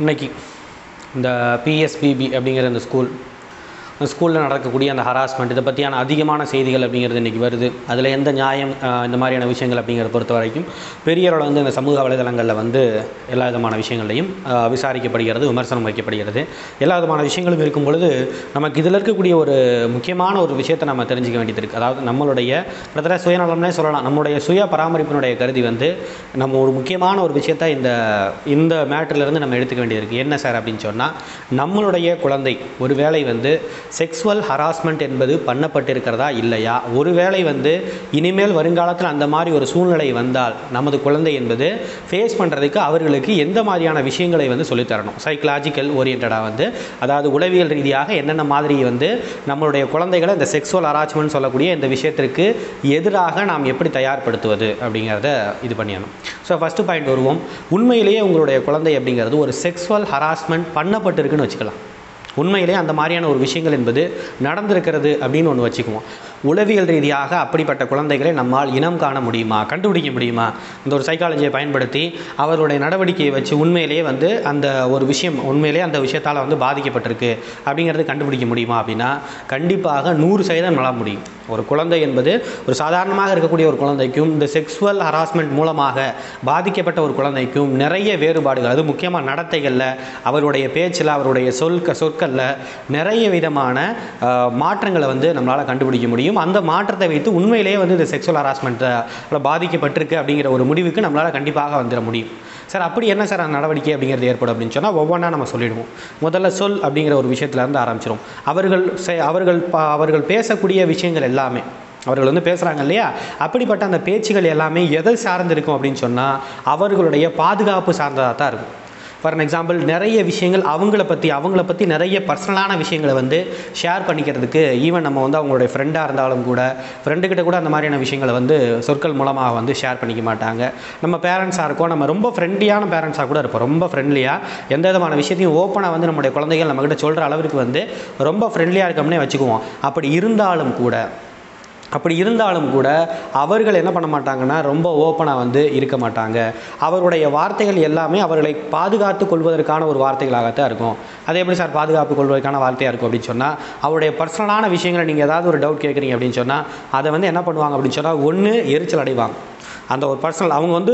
இன்னைக்கு இந்த பிஎஸ்பிபி அப்படிங்கிற இந்த ஸ்கூல் ஸ்கூலில் நடக்கக்கூடிய அந்த ஹராஸ்மெண்ட் இதை பற்றியான அதிகமான செய்திகள் அப்படிங்கிறது இன்றைக்கி வருது அதில் எந்த நியாயம் ஆஹ், இந்த மாதிரியான விஷயங்கள் அப்படிங்கிறத பொறுத்த வரைக்கும் பெரிய அளவில் வந்து இந்த சமூக வலைதளங்களில் வந்து எல்லா விதமான விஷயங்களையும் ஆஹ், விசாரிக்கப்படுகிறது விமர்சனம் வைக்கப்படுகிறது எல்லா விதமான விஷயங்களும் இருக்கும் பொழுது நமக்கு இதில் இருக்கக்கூடிய ஒரு முக்கியமான ஒரு விஷயத்தை நம்ம தெரிஞ்சுக்க வேண்டியது இருக்குது அதாவது நம்மளுடைய கிட்டத்தட்ட சுயநலம்னே சொல்லலாம் நம்முடைய சுய பராமரிப்பினுடைய கருதி வந்து நம்ம ஒரு முக்கியமான ஒரு விஷயத்தை இந்த இந்த மேட்டர்லேருந்து நம்ம எடுத்துக்க வேண்டியது இருக்குது என்ன சார் அப்படின்னு சொன்னால் நம்மளுடைய குழந்தை ஒரு வேளை வந்து செக்ஸுவல் ஹராஸ்மெண்ட் என்பது பண்ணப்பட்டிருக்கிறதா இல்லையா ஒருவேளை வந்து இனிமேல் வருங்காலத்தில் அந்த மாதிரி ஒரு சூழ்நிலை வந்தால் நமது குழந்தை என்பது ஃபேஸ் பண்ணுறதுக்கு அவர்களுக்கு எந்த மாதிரியான விஷயங்களை வந்து சொல்லித்தரணும் சைக்கலாஜிக்கல் ஓரியன்டாக வந்து அதாவது உளவியல் ரீதியாக என்னென்ன மாதிரி வந்து நம்மளுடைய குழந்தைகளை இந்த செக்ஸுவல் ஹராஸ்மெண்ட் சொல்லக்கூடிய இந்த விஷயத்திற்கு எதிராக நாம் எப்படி தயார்படுத்துவது அப்படிங்கிறத இது பண்ணிடணும் ஸோ ஃபஸ்ட்டு பாயிண்ட் வருவோம் உண்மையிலேயே உங்களுடைய குழந்தை அப்படிங்கிறது ஒரு செக்ஸுவல் ஹராஸ்மெண்ட் பண்ணப்பட்டிருக்குன்னு வச்சுக்கலாம் உண்மையிலே அந்த மாதிரியான ஒரு விஷயங்கள் என்பது நடந்திருக்கிறது அப்படின்னு ஒன்று வச்சுக்குவோம் உளவியல் ரீதியாக அப்படிப்பட்ட குழந்தைகளை நம்மால் இனம் காண முடியுமா கண்டுபிடிக்க முடியுமா இந்த ஒரு சைக்காலஜியை பயன்படுத்தி அவர்களுடைய நடவடிக்கையை வச்சு உண்மையிலேயே வந்து அந்த ஒரு விஷயம் உண்மையிலேயே அந்த விஷயத்தால் வந்து பாதிக்கப்பட்டிருக்கு அப்படிங்கிறது கண்டுபிடிக்க முடியுமா அப்படின்னா கண்டிப்பாக நூறு சதவீதம் நல முடியும் ஒரு குழந்தை என்பது ஒரு சாதாரணமாக இருக்கக்கூடிய ஒரு குழந்தைக்கும் இந்த செக்ஸுவல் ஹராஸ்மெண்ட் மூலமாக பாதிக்கப்பட்ட ஒரு குழந்தைக்கும் நிறைய வேறுபாடுகள் அது முக்கியமாக நடத்தைகளில் அவருடைய பேச்சில் அவருடைய சொற்க சொற்களில் நிறைய விதமான ஆஹ், மாற்றங்களை வந்து நம்மளால் கண்டுபிடிக்க முடியும் அந்த மாற்றத்தை வைத்து உண்மையிலேயே வந்து இந்த செக்ஸுவல் ஹராஸ்மெண்ட்டில் பாதிக்கப்பட்டிருக்கு அப்படிங்கிற ஒரு முடிவுக்கு நம்மளால் கண்டிப்பாக வந்துட முடியும் சார் அப்படி என்ன சார் அந்த நடவடிக்கை அப்படிங்கிறது ஏற்படும் அப்படின்னு சொன்னால் ஒவ்வொன்றா நம்ம சொல்லிடுவோம் முதல்ல சொல் அப்படிங்கிற ஒரு விஷயத்துல இருந்து ஆரம்பிச்சிரும் அவர்கள் செ- அவர்கள் ப- அவர்கள் பேசக்கூடிய விஷயங்கள் எல்லாமே அவர்கள் வந்து பேசுகிறாங்க இல்லையா அப்படிப்பட்ட அந்த பேச்சுகள் எல்லாமே எதை சார்ந்து இருக்கும் அப்படின்னு சொன்னால் அவர்களுடைய பாதுகாப்பு சார்ந்ததாக தான் இருக்கும் ஃபார் எக்ஸாம்பிள் நிறைய விஷயங்கள் அவங்கள பற்றி அவங்கள பற்றி நிறைய பர்சனலான விஷயங்களை வந்து ஷேர் பண்ணிக்கிறதுக்கு ஈவன் நம்ம வந்து அவங்களுடைய ஃப்ரெண்டாக இருந்தாலும் கூட ஃப்ரெண்டுக்கிட்ட கூட அந்த மாதிரியான விஷயங்களை வந்து சொற்கள் மூலமாக வந்து ஷேர் பண்ணிக்க மாட்டாங்க நம்ம பேரண்ட்ஸாக இருக்கோம் நம்ம ரொம்ப ஃப்ரெண்ட்லியான பேரண்ட்ஸாக கூட இருப்போம் ரொம்ப ஃப்ரெண்ட்லியாக எந்த விதமான விஷயத்தையும் ஓப்பனாக வந்து நம்முடைய குழந்தைகள் நம்மக்கிட்ட சொல்கிற அளவிற்கு வந்து ரொம்ப ஃப்ரெண்ட்லியாக இருக்கோம்னே வச்சுக்குவோம் அப்படி இருந்தாலும் கூட அப்படி இருந்தாலும் கூட அவர்கள் என்ன பண்ண மாட்டாங்கன்னா ரொம்ப ஓப்பனாக வந்து இருக்க மாட்டாங்க அவருடைய வார்த்தைகள் எல்லாமே அவர்களை பாதுகாத்து கொள்வதற்கான ஒரு வார்த்தைகளாகத்தான் இருக்கும் அது எப்படி சார் பாதுகாப்பு கொள்வதற்கான வார்த்தையாக இருக்கும் அப்படின்னு சொன்னால் அவருடைய பர்சனலான விஷயங்களை நீங்கள் ஏதாவது ஒரு டவுட் கேட்குறீங்க அப்படின்னு சொன்னால் அதை வந்து என்ன பண்ணுவாங்க அப்படின்னு சொன்னால் ஒன்று எரிச்சல் அடைவாங்க அந்த ஒரு பர்சனல் அவங்க வந்து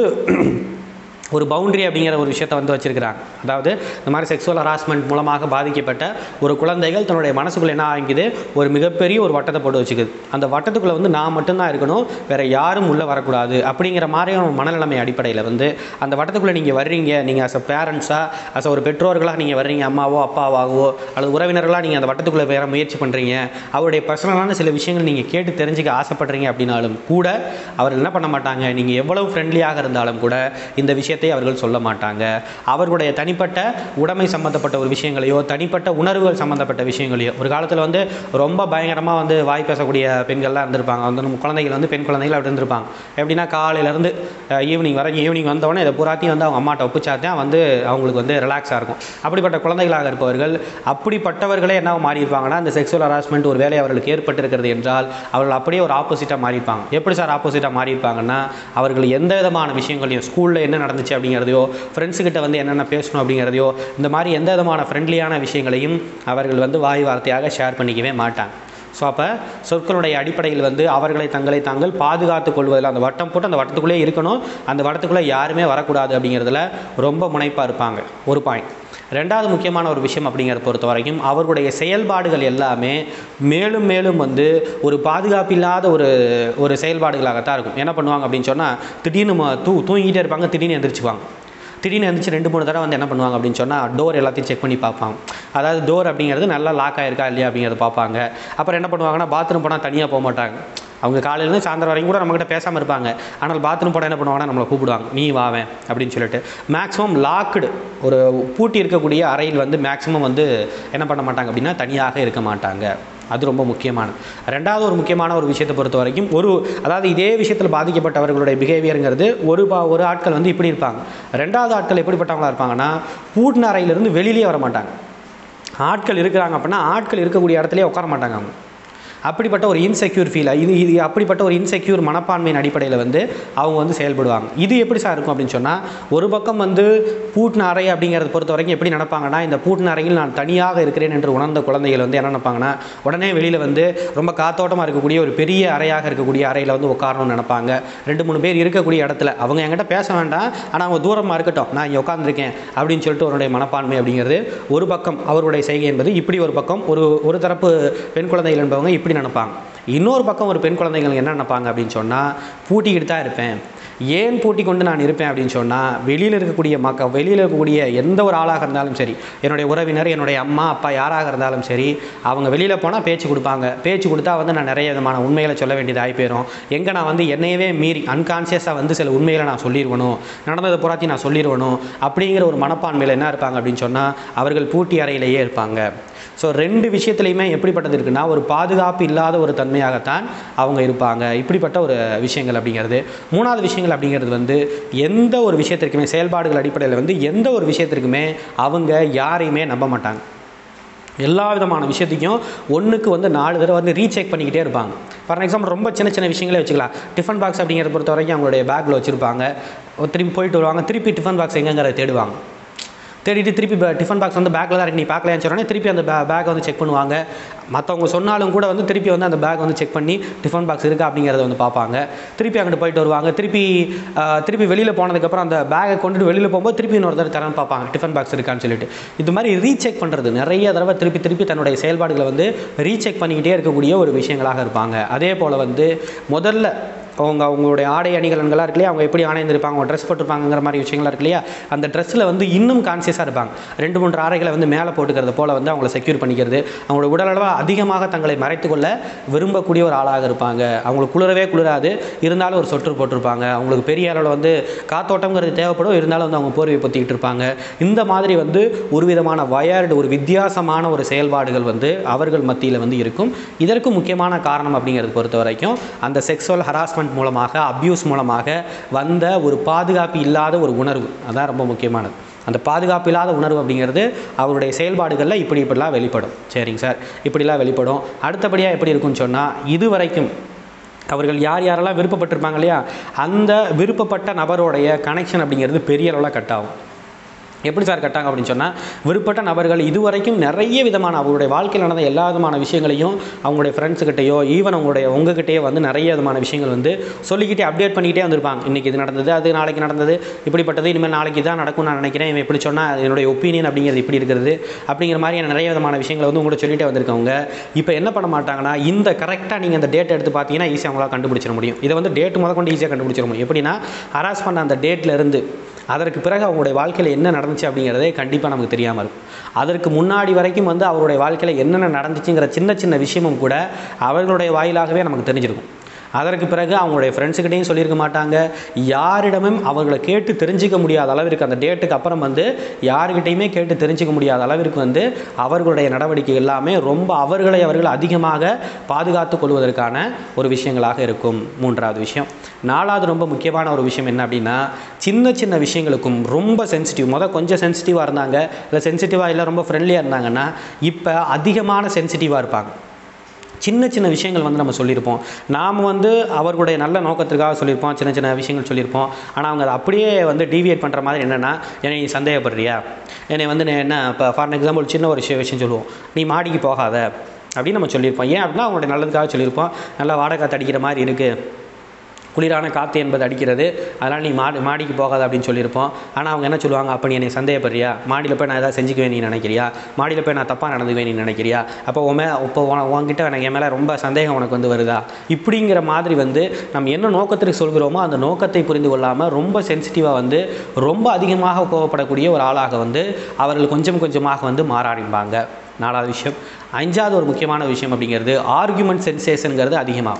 ஒரு பவுண்டரி அப்படிங்கிற ஒரு விஷயத்தை வந்து வச்சிருக்கிறாங்க அதாவது இந்த மாதிரி செக்ஸுவல் ஹராஸ்மெண்ட் மூலமாக பாதிக்கப்பட்ட ஒரு குழந்தைகள் தன்னுடைய மனசுக்குள்ள என்ன ஆகிக்குது ஒரு மிகப்பெரிய ஒரு வட்டத்தை போட்டு வச்சுக்குது அந்த வட்டத்துக்குள்ளே வந்து நான் மட்டும்தான் இருக்கணும் வேற யாரும் உள்ளே வரக்கூடாது அப்படிங்கிற மாதிரியான ஒரு மனநிலைமை அடிப்படையில் வந்து அந்த வட்டத்துக்குள்ளே நீங்கள் வர்றீங்க நீங்கள் அஸ் அ பேரண்ட்ஸாக அஸ் ஒரு பெற்றோர்களாக நீங்கள் வர்றீங்க அம்மாவோ அப்பாவாகவோ அல்லது உறவினர்களாக நீங்கள் அந்த வட்டத்துக்குள்ளே வேற முயற்சி பண்ணுறீங்க அவருடைய பர்சனலான சில விஷயங்கள் நீங்கள் கேட்டு தெரிஞ்சுக்க ஆசைப்படுறீங்க அப்படின்னாலும் கூட அவர்கள் என்ன பண்ண மாட்டாங்க நீங்கள் எவ்வளவு ஃப்ரெண்ட்லியாக இருந்தாலும் கூட இந்த விஷயத்தை அவர்கள் சொல்ல மாட்டாங்க அவர்களுடைய தனிப்பட்ட உடைமை சம்மந்தப்பட்ட ஒரு விஷயங்களையோ தனிப்பட்ட உணர்வுகள் சம்மந்தப்பட்ட விஷயங்களையோ ஒரு காலத்தில் வந்து ரொம்ப பயங்கரமாக வந்து வாய் பேசக்கூடிய பெண்கள்லாம் இருந்திருப்பாங்க வந்து நம்ம குழந்தைகள் வந்து பெண் குழந்தைகள் அப்படி இருந்திருப்பாங்க எப்படின்னா காலையிலேருந்து ஈவினிங் வர ஈவினிங் வந்தவொடனே இதை பூராத்தையும் வந்து அவங்க அம்மாட்ட ஒப்பிச்சாதான் வந்து அவங்களுக்கு வந்து ரிலாக்ஸாக இருக்கும் அப்படிப்பட்ட குழந்தைகளாக இருப்பவர்கள் அப்படிப்பட்டவர்களே என்ன மாறி இருப்பாங்கன்னா இந்த செக்ஸுவல் ஹராஸ்மெண்ட் ஒரு வேலை அவர்களுக்கு ஏற்பட்டிருக்கிறது என்றால் அவர்கள் அப்படியே ஒரு ஆப்போசிட்டாக மாறியிருப்பாங்க எப்படி சார் ஆப்போசிட்டாக மாறியிருப்பாங்கன்னா அவர்கள் எந்த விதமான விஷயங்களையும் ஸ்கூலில் என்ன நடந்துச்சு அப்படிங்கிறதையோ ஃப்ரெண்ட்ஸு கிட்ட வந்து என்னென்ன பேசணும் அப்படிங்கிறதையோ இந்த மாதிரி எந்த விதமான ஃப்ரெண்ட்லியான விஷயங்களையும் அவர்கள் வந்து வாய் வார்த்தையாக ஷேர் பண்ணிக்கவே மாட்டாங்க ஸோ அப்போ சொற்களுடைய அடிப்படையில் வந்து அவர்களை தங்களை தாங்கள் பாதுகாத்து கொள்வதில் அந்த வட்டம் போட்டு அந்த வட்டத்துக்குள்ளே இருக்கணும் அந்த வட்டத்துக்குள்ளே யாருமே வரக்கூடாது அப்படிங்கிறதுல ரொம்ப முனைப்பாக இருப்பாங்க ஒரு பாயிண்ட் ரெண்டாவது முக்கியமான ஒரு விஷயம் அப்படிங்கிறத பொறுத்த வரைக்கும் அவர்களுடைய செயல்பாடுகள் எல்லாமே மேலும் மேலும் வந்து ஒரு பாதுகாப்பில்லாத ஒரு ஒரு செயல்பாடுகளாகத்தான் இருக்கும் என்ன பண்ணுவாங்க அப்படின்னு சொன்னால் திடீர்னு ம- தூ தூங்கிட்டே இருப்பாங்க திடீர்னு எந்திரிச்சுக்குவாங்க திடீர்னு எந்திரிச்சு ரெண்டு மூணு தடவை வந்து என்ன பண்ணுவாங்க அப்படின்னு சொன்னால் டோர் எல்லாத்தையும் செக் பண்ணி பார்ப்பாங்க அதாவது டோர் அப்படிங்கிறது நல்லா லாக் ஆயிருக்கா இல்லையா அப்படிங்கிறத பார்ப்பாங்க அப்புறம் என்ன பண்ணுவாங்கன்னா பாத்ரூம் போனால் தனியாக போக மாட்டாங்க அவங்க காலையிலேருந்து சாயந்தரம் வரைக்கும் கூட நம்மகிட்ட பேசாமல் இருப்பாங்க ஆனால் பாத்ரூம் போட என்ன பண்ணுவாங்கன்னா நம்மளை கூப்பிடுவாங்க நீ வாவேன் அப்படின்னு சொல்லிட்டு மேக்ஸிமம் லாக்டு ஒரு பூட்டி இருக்கக்கூடிய அறையில் வந்து மேக்ஸிமம் வந்து என்ன பண்ண மாட்டாங்க அப்படின்னா தனியாக இருக்க மாட்டாங்க அது ரொம்ப முக்கியமானது ரெண்டாவது ஒரு முக்கியமான ஒரு விஷயத்தை பொறுத்த வரைக்கும் ஒரு அதாவது இதே விஷயத்தில் பாதிக்கப்பட்டவர்களுடைய பிஹேவியருங்கிறது ஒரு பா ஒரு ஆட்கள் வந்து இப்படி இருப்பாங்க ரெண்டாவது ஆட்கள் எப்படிப்பட்டவங்களா இருப்பாங்கன்னா பூட்டின அறையிலிருந்து வெளியிலேயே வர மாட்டாங்க ஆட்கள் இருக்கிறாங்க அப்படின்னா ஆட்கள் இருக்கக்கூடிய இடத்துலயே உட்கார மாட்டாங்க அவங்க அப்படிப்பட்ட ஒரு இன்செக்யூர் ஃபீல் இது இது அப்படிப்பட்ட ஒரு இன்செக்யூர் மனப்பான்மையின் அடிப்படையில் வந்து அவங்க வந்து செயல்படுவாங்க இது எப்படி சார் இருக்கும் அப்படின்னு சொன்னால் ஒரு பக்கம் வந்து பூட்டின அறை அப்படிங்கிறத பொறுத்த வரைக்கும் எப்படி நடப்பாங்கன்னா இந்த பூட்டின அறையில் நான் தனியாக இருக்கிறேன் என்று உணர்ந்த குழந்தைகள் வந்து என்ன நினைப்பாங்கன்னா உடனே வெளியில் வந்து ரொம்ப காத்தோட்டமாக இருக்கக்கூடிய ஒரு பெரிய அறையாக இருக்கக்கூடிய அறையில் வந்து உட்காரணும்னு நினைப்பாங்க ரெண்டு மூணு பேர் இருக்கக்கூடிய இடத்துல அவங்க என்கிட்ட பேச வேண்டாம் ஆனால் அவங்க தூரமாக இருக்கட்டும் நான் இங்கே உட்காந்துருக்கேன் அப்படின்னு சொல்லிட்டு அவருடைய மனப்பான்மை அப்படிங்கிறது ஒரு பக்கம் அவருடைய செய்கை என்பது இப்படி ஒரு பக்கம் ஒரு ஒரு தரப்பு பெண் குழந்தைகள் என்பவங்க இப்படி நினைப்பாங்க இன்னொரு பக்கம் ஒரு பெண் குழந்தைகள் என்ன நினைப்பாங்க அப்படின்னு சொன்னால் பூட்டிக்கிட்டு தான் இருப்பேன் ஏன் பூட்டி கொண்டு நான் இருப்பேன் அப்படின்னு சொன்னால் வெளியில் இருக்கக்கூடிய மக்கள் வெளியில் இருக்கக்கூடிய எந்த ஒரு ஆளாக இருந்தாலும் சரி என்னுடைய உறவினர் என்னுடைய அம்மா அப்பா யாராக இருந்தாலும் சரி அவங்க வெளியில் போனால் பேச்சு கொடுப்பாங்க பேச்சு கொடுத்தா வந்து நான் நிறைய விதமான உண்மைகளை சொல்ல வேண்டியது ஆகி போயிடும் எங்கே நான் வந்து என்னையவே மீறி அன்கான்சியஸாக வந்து சில உண்மைகளை நான் சொல்லிடுவணும் நடந்ததை புறாத்தி நான் சொல்லிடுவணும் அப்படிங்கிற ஒரு மனப்பான்மையில் என்ன இருப்பாங்க அப்படின்னு சொன்னால் அவர்கள் பூட்டி அறையிலேயே இருப்பாங்க ஸோ ரெண்டு விஷயத்துலையுமே எப்படிப்பட்டது இருக்குன்னா ஒரு பாதுகாப்பு இல்லாத ஒரு தன்மையாகத்தான் அவங்க இருப்பாங்க இப்படிப்பட்ட ஒரு விஷயங்கள் அப்படிங்கிறது மூணாவது விஷயங்கள் அப்படிங்கிறது வந்து எந்த ஒரு விஷயத்திற்குமே செயல்பாடுகள் அடிப்படையில் வந்து எந்த ஒரு விஷயத்திற்குமே அவங்க யாரையுமே நம்ப மாட்டாங்க எல்லா விதமான விஷயத்தையும் ஒன்றுக்கு வந்து நாலு தடவை வந்து ரீசெக் பண்ணிக்கிட்டே இருப்பாங்க ஃபார் எக்ஸாம்பிள் ரொம்ப சின்ன சின்ன விஷயங்களே வச்சுக்கலாம் டிஃபன் பாக்ஸ் அப்படிங்கிறத பொறுத்த வரைக்கும் அவங்களுடைய பேக்கில் வச்சுருப்பாங்க திரும்பி போயிட்டு வருவாங்க திருப்பி டிஃபன் பாக்ஸ் எங்கேங்கிறத தேடுவாங்க தேடிட்டு திருப்பி டிஃபன் பாக்ஸ் வந்து பேக்கில் தான் இருக்கு நீ பார்க்கலையான்னு சொன்னோடனே திருப்பி அந்த பே பேக்கை வந்து செக் பண்ணுவாங்க மற்றவங்க சொன்னாலும் கூட வந்து திருப்பி வந்து அந்த பேக் வந்து செக் பண்ணி டிஃபன் பாக்ஸ் இருக்கா அப்படிங்கிறத வந்து பார்ப்பாங்க திருப்பி அங்கிட்டு போயிட்டு வருவாங்க திருப்பி ஆஹ், திருப்பி வெளியில் போனதுக்கப்புறம் அந்த பேக்கை கொண்டுட்டு வெளியில் போகும்போது திருப்பி இன்னொரு தடவை தரன்னு பார்ப்பாங்க டிஃபன் பாக்ஸ் இருக்கான்னு சொல்லிட்டு இது மாதிரி ரீசெக் பண்ணுறது நிறைய தடவை திருப்பி திருப்பி தன்னுடைய செயல்பாடுகளை வந்து ரீசெக் பண்ணிக்கிட்டே இருக்கக்கூடிய ஒரு விஷயங்களாக இருப்பாங்க அதே போல் வந்து முதல்ல அவங்க அவங்களுடைய ஆடை அணிகலன்களாக இருக்கு இல்லையா அவங்க எப்படி ஆணைந்திருப்பாங்க அவங்க ட்ரெஸ் போட்டிருப்பாங்கிற மாதிரி விஷயங்கள்லாம் இருக்கு இல்லையா அந்த ட்ரெஸ்ஸில் வந்து இன்னும் கான்சியஸாக இருப்பாங்க ரெண்டு மூன்று ஆடைகளை வந்து மேலே போட்டுக்கிறது போல் வந்து அவங்கள செக்யூர் பண்ணிக்கிறது அவங்களோட உடலளவாக அதிகமாக தங்களை மறைத்துக்கொள்ள விரும்பக்கூடிய ஒரு ஆளாக இருப்பாங்க அவங்களுக்கு குளிரவே குளிராது இருந்தாலும் ஒரு சொட்டு போட்டிருப்பாங்க அவங்களுக்கு பெரிய அளவில் வந்து காத்தோட்டம்ங்கிறது தேவைப்படும் இருந்தாலும் வந்து அவங்க போர்வை பொத்திக்கிட்டு இருப்பாங்க இந்த மாதிரி வந்து ஒரு விதமான வயர்டு ஒரு வித்தியாசமான ஒரு செயல்பாடுகள் வந்து அவர்கள் மத்தியில் வந்து இருக்கும் இதற்கு முக்கியமான காரணம் அப்படிங்கிறது பொறுத்த வரைக்கும் அந்த செக்ஸுவல் ஹராஸ்மெண்ட் மூலமாக அப்யூஸ் மூலமாக வந்த ஒரு பாதுகாப்பு இல்லாத ஒரு உணர்வு அதான் ரொம்ப முக்கியமானது அந்த பாதுகாப்பு இல்லாத உணர்வு அப்படிங்கிறது அவருடைய செயல்பாடுகளில் இப்படி இப்படிலாம் வெளிப்படும் சரிங்க சார் இப்படிலாம் வெளிப்படும் அடுத்தபடியாக எப்படி இருக்கும்னு சொன்னால் இது வரைக்கும் அவர்கள் யார் யாரெல்லாம் விருப்பப்பட்டிருப்பாங்க இல்லையா அந்த விருப்பப்பட்ட நபருடைய கனெக்ஷன் அப்படிங்கிறது பெரிய அளவில் கட் ஆகும் எப்படி சார் கட்டாங்க அப்படின்னு சொன்னால் விருப்பப்பட்ட நபர்கள் இதுவரைக்கும் நிறைய விதமான அவங்களுடைய வாழ்க்கையில் நடந்த எல்லா விதமான விஷயங்களையும் அவங்களுடைய ஃப்ரெண்ட்ஸுக்கிட்டையோ ஈவன் அவங்களுடைய உங்ககிட்டயோ வந்து நிறைய விதமான விஷயங்கள் வந்து சொல்லிக்கிட்டே அப்டேட் பண்ணிக்கிட்டே வந்திருப்பாங்க இன்றைக்கி இது நடந்தது அது நாளைக்கு நடந்தது இப்படிப்பட்டது இனிமேல் நாளைக்கு தான் நடக்கும் நான் நினைக்கிறேன் இவன் இப்படி சொன்னால் என்னுடைய ஒப்பீனியன் அப்படிங்கிறது இப்படி இருக்கிறது அப்படிங்கிற மாதிரியான நிறைய விதமான விஷயங்களை வந்து உங்கள்கிட்ட சொல்லிட்டே வந்திருக்கவங்க இப்போ என்ன பண்ண மாட்டாங்கன்னா இந்த கரெக்டாக நீங்கள் அந்த டேட் எடுத்து பார்த்தீங்கன்னா ஈஸியாக அவங்களால கண்டுபிடிச்சிட முடியும் இதை வந்து டேட் முத கொண்டு ஈஸியாக கண்டுபிடிச்சிட முடியும் எப்படின்னா ஹராஸ் பண்ண அந்த டேட்ல இருந்து அதற்கு பிறகு அவங்களுடைய வாழ்க்கையில் என்ன நடந்துச்சு அப்படிங்கிறதே கண்டிப்பாக நமக்கு தெரியாமல் இருக்கும் அதற்கு முன்னாடி வரைக்கும் வந்து அவருடைய வாழ்க்கையில் என்னென்ன நடந்துச்சுங்கிற சின்ன சின்ன விஷயமும் கூட அவர்களுடைய வாயிலாகவே நமக்கு தெரிஞ்சிருக்கும் அதற்கு பிறகு அவங்களுடைய ஃப்ரெண்ட்ஸுக்கிட்டையும் சொல்லியிருக்க மாட்டாங்க யாரிடமும் அவர்களை கேட்டு தெரிஞ்சிக்க முடியாத அளவிற்கு அந்த டேட்டுக்கு அப்புறம் வந்து யாருக்கிட்டையுமே கேட்டு தெரிஞ்சிக்க முடியாத அளவிற்கு வந்து அவர்களுடைய நடவடிக்கை எல்லாமே ரொம்ப அவர்களை அவர்கள் அதிகமாக பாதுகாத்து கொள்வதற்கான ஒரு விஷயங்களாக இருக்கும் மூன்றாவது விஷயம் நாலாவது ரொம்ப முக்கியமான ஒரு விஷயம் என்ன அப்படின்னா சின்ன சின்ன விஷயங்களுக்கும் ரொம்ப சென்சிட்டிவ் முத கொஞ்சம் சென்சிட்டிவாக இருந்தாங்க இல்லை சென்சிட்டிவாக இல்லை ரொம்ப ஃப்ரெண்ட்லியாக இருந்தாங்கன்னா இப்போ அதிகமான சென்சிட்டிவாக இருப்பாங்க சின்ன சின்ன விஷயங்கள் வந்து நம்ம சொல்லியிருப்போம் நாம் வந்து அவர்களுடைய நல்ல நோக்கத்திற்காக சொல்லியிருப்போம் சின்ன சின்ன விஷயங்கள் சொல்லியிருப்போம் ஆனால் அவங்க அதை அப்படியே வந்து டீவியேட் பண்ணுற மாதிரி என்னென்னா என்னை நீ சந்தேகப்படுறியா என்னை வந்து நான் என்ன இப்போ ஃபார் எக்ஸாம்பிள் சின்ன ஒரு விஷயம் விஷயம் சொல்லுவோம் நீ மாடிக்கு போகாத அப்படின்னு நம்ம சொல்லியிருப்போம் ஏன் அப்படின்னா அவங்களுடைய நல்லதுக்காக சொல்லியிருப்போம் நல்லா வாடகை காத்து அடிக்கிற மாதிரி இருக்குது குளிரான காற்று என்பது அடிக்கிறது அதனால் நீ மாடி மாடிக்கு போகாத அப்படின்னு சொல்லியிருப்போம் ஆனால் அவங்க என்ன சொல்லுவாங்க அப்போ நீ என்னை சந்தேகப்படுறியா மாடியில் போய் நான் எதாவது செஞ்சுக்குவேன் நீ நினைக்கிறியா மாடியில் போய் நான் தப்பாக நடந்துக்குவேன் நீ நினைக்கிறியா அப்போ உன் மே இப்போ உன- உன்கிட்ட எனக்கு என் மேலே ரொம்ப சந்தேகம் உனக்கு வந்து வருதா இப்படிங்கிற மாதிரி வந்து நம்ம என்ன நோக்கத்திற்கு சொல்கிறோமோ அந்த நோக்கத்தை புரிந்து கொள்ளாமல் ரொம்ப சென்சிட்டிவாக வந்து ரொம்ப அதிகமாக கோவப்படக்கூடிய ஒரு ஆளாக வந்து அவர்கள் கொஞ்சம் கொஞ்சமாக வந்து மாற ஆரம்பிப்பாங்க நாலாவது விஷயம் அஞ்சாவது ஒரு முக்கியமான விஷயம் அப்படிங்கிறது ஆர்குமெண்ட் சென்சேஷனுங்கிறது அதிகமாகும்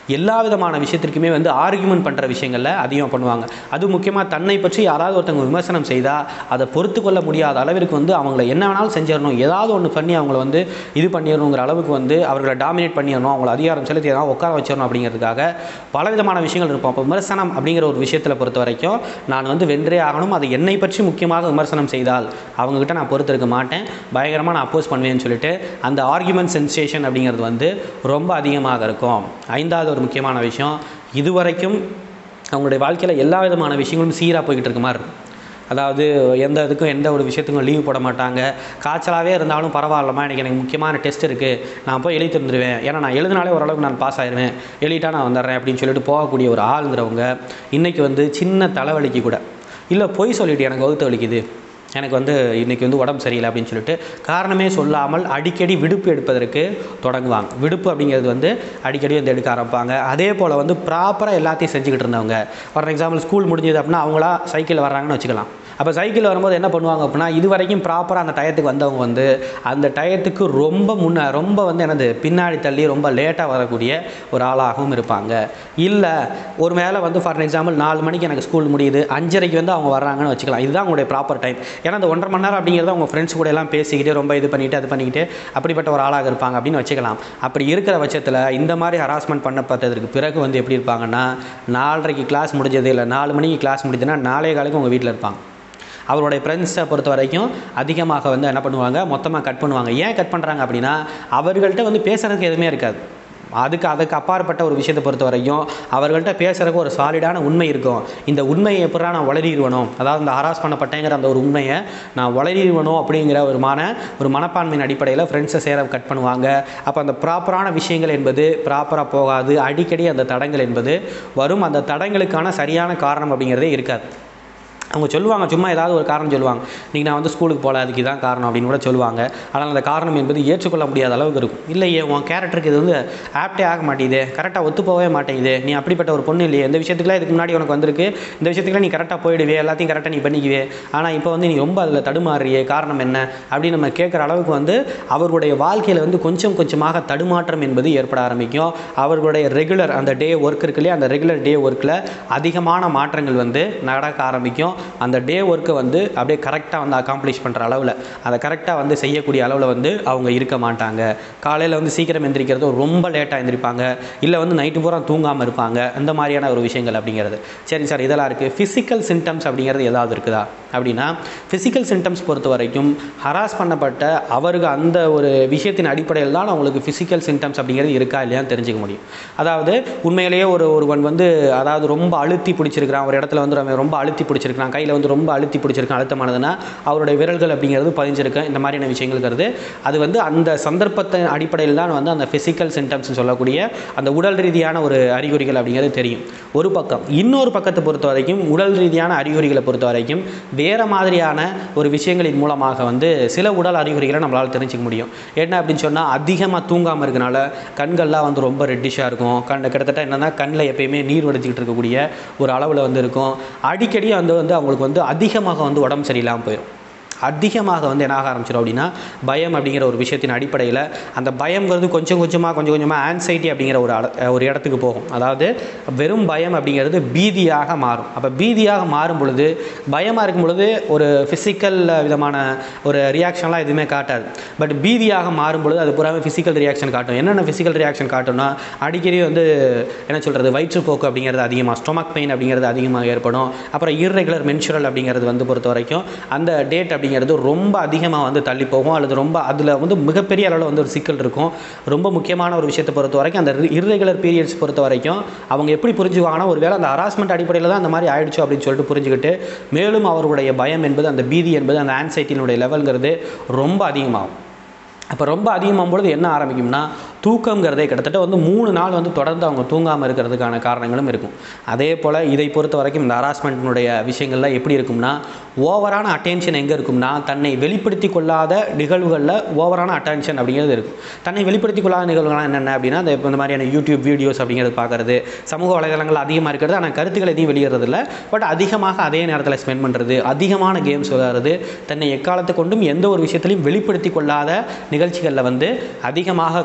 எல்லா விதமான விஷயத்திற்குமே வந்து ஆர்கியூமெண்ட் பண்ணுற விஷயங்களில் அதிகம் பண்ணுவாங்க அது முக்கியமாக தன்னை பற்றி யாராவது ஒருத்தவங்க விமர்சனம் செய்தால் அதை பொறுத்து கொள்ள முடியாத அளவிற்கு வந்து அவங்கள என்ன வேணாலும் செஞ்சிடணும் ஏதாவது ஒன்று பண்ணி அவங்கள வந்து இது பண்ணிடணுங்கிற அளவுக்கு வந்து அவர்களை டாமினேட் பண்ணிடணும் அவங்கள அதிகாரம் செலுத்தி ஏதாவது உட்கார வச்சிடணும் அப்படிங்கிறதுக்காக பல விதமான விஷயங்கள் இருக்கும் அப்போ விமர்சனம் அப்படிங்கிற ஒரு விஷயத்தில் பொறுத்த வரைக்கும் நான் வந்து வென்றே ஆகணும் அது என்னை பற்றி முக்கியமாக விமர்சனம் செய்தால் அவங்கக்கிட்ட நான் பொறுத்திருக்க மாட்டேன் பயங்கரமாக நான் அப்போஸ் பண்ணுவேன்னு சொல்லிட்டு அந்த ஆர்குமெண்ட் சென்சேஷன் அப்படிங்கிறது வந்து ரொம்ப அதிகமாக இருக்கும் ஐந்தாவது ஒரு முக்கியமான விஷயம் இதுவரைக்கும் அவங்களுடைய வாழ்க்கையில் எல்லா விதமான விஷயங்களும் சீராக போய்கிட்டு இருக்க மாதிரி இருக்கும் அதாவது எந்த இதுக்கும் எந்த ஒரு விஷயத்துக்கும் லீவ் போட மாட்டாங்க காய்ச்சலாகவே இருந்தாலும் பரவாயில்லம்மா எனக்கு எனக்கு முக்கியமான டெஸ்ட் இருக்குது நான் போய் எழுதி தந்துடுவேன் ஏன்னா நான் எழுதினாலே ஓரளவுக்கு நான் பாஸ் ஆயிடுவேன் எழுதிட்டா நான் வந்துடுறேன் அப்படின்னு சொல்லிட்டு போகக்கூடிய ஒரு ஆளுங்கிறவங்க இன்றைக்கி வந்து சின்ன தலைவலிக்கு கூட இல்லை பொய் சொல்லிட்டு எனக்கு வகுத்து வலிக்குது எனக்கு வந்து இன்றைக்கி வந்து உடம்பு சரியில்லை அப்படின்னு சொல்லிட்டு காரணமே சொல்லாமல் அடிக்கடி விடுப்பு எடுப்பதற்கு தொடங்குவாங்க விடுப்பு அப்படிங்கிறது வந்து அடிக்கடி வந்து எடுக்க ஆரம்பிப்பாங்க அதே போல் வந்து ப்ராப்பராக எல்லாத்தையும் செஞ்சுக்கிட்டு இருந்தவங்க ஃபார் எக்ஸாம்பிள் ஸ்கூல் முடிஞ்சது அப்படின்னா அவங்களா சைக்கிள் வர்றாங்கன்னு வச்சுக்கலாம் அப்போ சைக்கிள் வரும்போது என்ன பண்ணுவாங்க அப்படின்னா இது வரைக்கும் ப்ராப்பராக அந்த டயத்துக்கு வந்தவங்க வந்து அந்த டயத்துக்கு ரொம்ப முன்ன ரொம்ப வந்து என்னது பின்னாடி தள்ளி ரொம்ப லேட்டாக வரக்கூடிய ஒரு ஆளாகவும் இருப்பாங்க இல்லை ஒரு வேளை வந்து ஃபார் எக்ஸாம்பிள் நாலு மணிக்கு எனக்கு ஸ்கூல் முடியுது அஞ்சரைக்கு வந்து அவங்க வர்றாங்கன்னு வச்சுக்கலாம் இதுதான் அவங்களுடைய ப்ராப்பர் டைம் ஏன்னா அந்த ஒன்றரை மணி நேரம் அப்படிங்கிறது அவங்க ஃப்ரெண்ட்ஸ் கூட எல்லாம் பேசிக்கிட்டு ரொம்ப இது பண்ணிட்டு அது பண்ணிக்கிட்டு அப்படிப்பட்ட ஒரு ஆளாக இருப்பாங்க அப்படின்னு வச்சுக்கலாம் அப்படி இருக்கிற பட்சத்தில் இந்த மாதிரி ஹராஸ்மெண்ட் பண்ணப்பட்டதற்கு பிறகு வந்து எப்படி இருப்பாங்கன்னா நாலரைக்கு கிளாஸ் முடிஞ்சது இல்லை நாலு மணிக்கு கிளாஸ் முடிஞ்சதுன்னா நாளே காலுக்கு உங்கள் வீட்டில் இருப்பாங்க அவருடைய ஃப்ரெண்ட்ஸை பொறுத்த வரைக்கும் அதிகமாக வந்து என்ன பண்ணுவாங்க மொத்தமாக கட் பண்ணுவாங்க ஏன் கட் பண்ணுறாங்க அப்படின்னா அவர்கள்ட்ட வந்து பேசுகிறதுக்கு எதுவுமே இருக்காது அதுக்கு அதுக்கு அப்பாற்பட்ட ஒரு விஷயத்தை பொறுத்த வரைக்கும் அவர்கள்ட்ட பேசுகிறதுக்கு ஒரு சாலிடான உண்மை இருக்கும் இந்த உண்மையை எப்படா நான் வளரிடுவனும் அதாவது இந்த ஹராஸ் பண்ணப்பட்டேங்கிற அந்த ஒரு உண்மையை நான் வளரிடுவனும் அப்படிங்கிற ஒரு மான ஒரு மனப்பான்மையின் அடிப்படையில் ஃப்ரெண்ட்ஸை சேர கட் பண்ணுவாங்க அப்போ அந்த ப்ராப்பரான விஷயங்கள் என்பது ப்ராப்பராக போகாது அடிக்கடி அந்த தடங்கள் என்பது வரும் அந்த தடங்களுக்கான சரியான காரணம் அப்படிங்கிறதே இருக்காது அவங்க சொல்லுவாங்க சும்மா ஏதாவது ஒரு காரணம் சொல்லுவாங்க இன்றைக்கி நான் வந்து ஸ்கூலுக்கு போகல அதுக்கு இதான் காரணம் அப்படின்னு கூட சொல்லுவாங்க ஆனால் அந்த காரணம் என்பது ஏற்றுக்கொள்ள முடியாத அளவுக்கு இருக்கும் இல்லையே உன் கேரக்டருக்கு இது வந்து ஆப்டே ஆக மாட்டேங்குது கரெக்டாக ஒத்து போகவே மாட்டேங்குது நீ அப்படிப்பட்ட ஒரு பொண்ணு இல்லையே இந்த விஷயத்துக்குலாம் இதுக்கு முன்னாடி உனக்கு வந்திருக்கு இந்த விஷயத்துக்குலாம் நீ கரெக்டாக போயிடுவே எல்லாத்தையும் கரெக்டாக நீ பண்ணிக்குவே ஆனால் இப்போ வந்து நீ ரொம்ப அதில் தடுமாறுறியே காரணம் என்ன அப்படின்னு நம்ம கேட்குற அளவுக்கு வந்து அவர்களுடைய வாழ்க்கையில் வந்து கொஞ்சம் கொஞ்சமாக தடுமாற்றம் என்பது ஏற்பட ஆரம்பிக்கும் அவர்களுடைய ரெகுலர் அந்த டே ஒர்க் இருக்கு இல்லையா அந்த ரெகுலர் டே ஒர்க்கில் அதிகமான மாற்றங்கள் வந்து நடக்க ஆரம்பிக்கும் அந்த டே ஒர்க்கை வந்து அப்படியே கரெக்டாக வந்து அக்காம்ப்ளிஷ் பண்ணுற அளவில் அதை கரெக்டாக வந்து செய்யக்கூடிய அளவில் வந்து அவங்க இருக்க மாட்டாங்க காலையில் வந்து சீக்கிரம் எந்திரிக்கிறது ரொம்ப லேட்டாக எந்திரிப்பாங்க இல்லை வந்து நைட்டு பூரா தூங்காமல் இருப்பாங்க அந்த மாதிரியான ஒரு விஷயங்கள் அப்படிங்கிறது சரி சார் இதெல்லாம் இருக்குது ஃபிசிக்கல் சிம்டம்ஸ் அப்படிங்கிறது ஏதாவது இருக்குதா அப்படின்னா ஃபிசிக்கல் சிம்டம்ஸ் பொறுத்த வரைக்கும் ஹராஸ் பண்ணப்பட்ட அவருக்கு அந்த ஒரு விஷயத்தின் அடிப்படையில் தான் அவங்களுக்கு ஃபிசிக்கல் சிம்டம்ஸ் அப்படிங்கிறது இருக்கா இல்லையான்னு தெரிஞ்சுக்க முடியும் அதாவது உண்மையிலேயே ஒரு ஒருவன் வந்து அதாவது ரொம்ப அழுத்தி பிடிச்சிருக்கிறான் ஒரு இடத்துல வந்து அவன் ரொம்ப அழுத்தி பிடிச்சிருக்கிறான் கையில் வந்து ரொம்ப அழுத்தி பிடிச்சிருக்கான் அழுத்தமானதுன்னா அவருடைய விரல்கள் அப்படிங்கிறது பதிஞ்சிருக்கு இந்த மாதிரியான விஷயங்கள்ங்கிறது அது வந்து அந்த சந்தர்ப்பத்தின் அடிப்படையில் தான் வந்து அந்த ஃபிசிக்கல் சிம்டம்ஸ் சொல்லக்கூடிய அந்த உடல் ரீதியான ஒரு அறிகுறிகள் அப்படிங்கிறது தெரியும் ஒரு பக்கம் இன்னொரு பக்கத்தை பொறுத்த வரைக்கும் உடல் ரீதியான அறிகுறிகளை பொறுத்த வரைக்கும் வேறு மாதிரியான ஒரு விஷயங்களின் மூலமாக வந்து சில உடல் அறிகுறிகளை நம்மளால் தெரிஞ்சுக்க முடியும் என்ன அப்படின்னு சொன்னால் அதிகமாக தூங்காமல் இருக்கனால கண்கள்லாம் வந்து ரொம்ப ரெட்டிஷாக இருக்கும் கண் கிட்டத்தட்ட என்னென்னா கண்ணில் எப்பயுமே நீர் வடிச்சிக்கிட்டு இருக்கக்கூடிய ஒரு அளவில் வந்து இருக்கும் அடிக்கடி வந்து வந்து அவங்களுக்கு வந்து அதிகமாக வந்து உடம்பு சரியில்லாமல் போயிடும் அதிகமாக வந்து என்ன ஆக ஆரம்பிச்சிடும் அப்படின்னா பயம் அப்படிங்கிற ஒரு விஷயத்தின் அடிப்படையில் அந்த பயம்ங்கிறது கொஞ்சம் கொஞ்சமாக கொஞ்சம் கொஞ்சமாக ஆன்சைட்டி அப்படிங்கிற ஒரு அட- ஒரு இடத்துக்கு போகும் அதாவது வெறும் பயம் அப்படிங்கிறது பீதியாக மாறும் அப்போ பீதியாக மாறும் பொழுது பயமாக இருக்கும் பொழுது ஒரு ஃபிசிக்கல் விதமான ஒரு ரியாக்ஷன்லாம் எதுவுமே காட்டாது பட் பீதியாக மாறும் பொழுது அது பூராவே ஃபிசிக்கல் ரியாக்ஷன் காட்டும் என்னென்ன ஃபிசிக்கல் ரியாக்ஷன் காட்டும்னா அடிக்கடி வந்து என்ன சொல்கிறது வயிற்றுப்போக்கு அப்படிங்கிறது அதிகமாக ஸ்டொமக் பெயின் அப்படிங்கிறது அதிகமாக ஏற்படும் அப்புறம் irregular menstrual அப்படிங்கிறது வந்து பொறுத்த வரைக்கும் அந்த டேட் அப்படிங்கிறது ரொம்ப அதிகமாக வந்து தள்ளி போகும் அல்லது ரொம்ப அதில் வந்து மிகப்பெரிய அளவில் வந்து ஒரு சிக்கல் இருக்கும் ரொம்ப முக்கியமான ஒரு விஷயத்தை பொறுத்த வரைக்கும் அந்த irregular periods பொறுத்த வரைக்கும் அவங்க எப்படி புரிஞ்சுக்குவாங்கன்னா ஒருவேளை அந்த ஹராஸ்மெண்ட் அடிப்படையில் தான் அந்த மாதிரி ஆயிடுச்சு அப்படின்னு சொல்லிட்டு புரிஞ்சுக்கிட்டு மேலும் அவர்களுடைய பயம் என்பது அந்த பீதி என்பது அந்த ஆன்சைட்டினுடைய லெவல்ங்கிறது ரொம்ப அதிகமாகும் அப்போ ரொம்ப அதிகமாகும் பொழுது என்ன ஆரம்பிக்கும்னா தூக்கங்கிறதே கிட்டத்தட்ட வந்து மூணு நாள் வந்து தொடர்ந்து அவங்க தூங்காமல் இருக்கிறதுக்கான காரணங்களும் இருக்கும் அதே போல் இதை பொறுத்த வரைக்கும் இந்த ஹராஸ்மெண்ட்டினுடைய விஷயங்கள்லாம் எப்படி இருக்கும்னா ஓவரான அட்டென்ஷன் எங்கே இருக்கும்னா தன்னை வெளிப்படுத்தி கொள்ளாத நிகழ்வுகளில் ஓவரான அட்டென்ஷன் அப்படிங்கிறது இருக்கும் தன்னை வெளிப்படுத்தி கொள்ளாத நிகழ்வுகள்லாம் என்னென்ன அப்படின்னா இந்த இப்போ இந்த மாதிரியான யூடியூப் வீடியோஸ் அப்படிங்கிறது பார்க்குறது சமூக வலைதளங்கள் அதிகமாக இருக்கிறது ஆனால் கருத்துக்கள் எதையும் வெளியிடுறது இல்லை பட் அதிகமாக அதே நேரத்தில் ஸ்பெண்ட் பண்ணுறது அதிகமான கேம்ஸ் விளையாடுறது தன்னை எக்காலத்தை கொண்டும் எந்த ஒரு விஷயத்திலையும் வெளிப்படுத்தி கொள்ளாத நிகழ்ச்சிகளில் வந்து அதிகமாக கலந்து கொள்ளக்கூடிய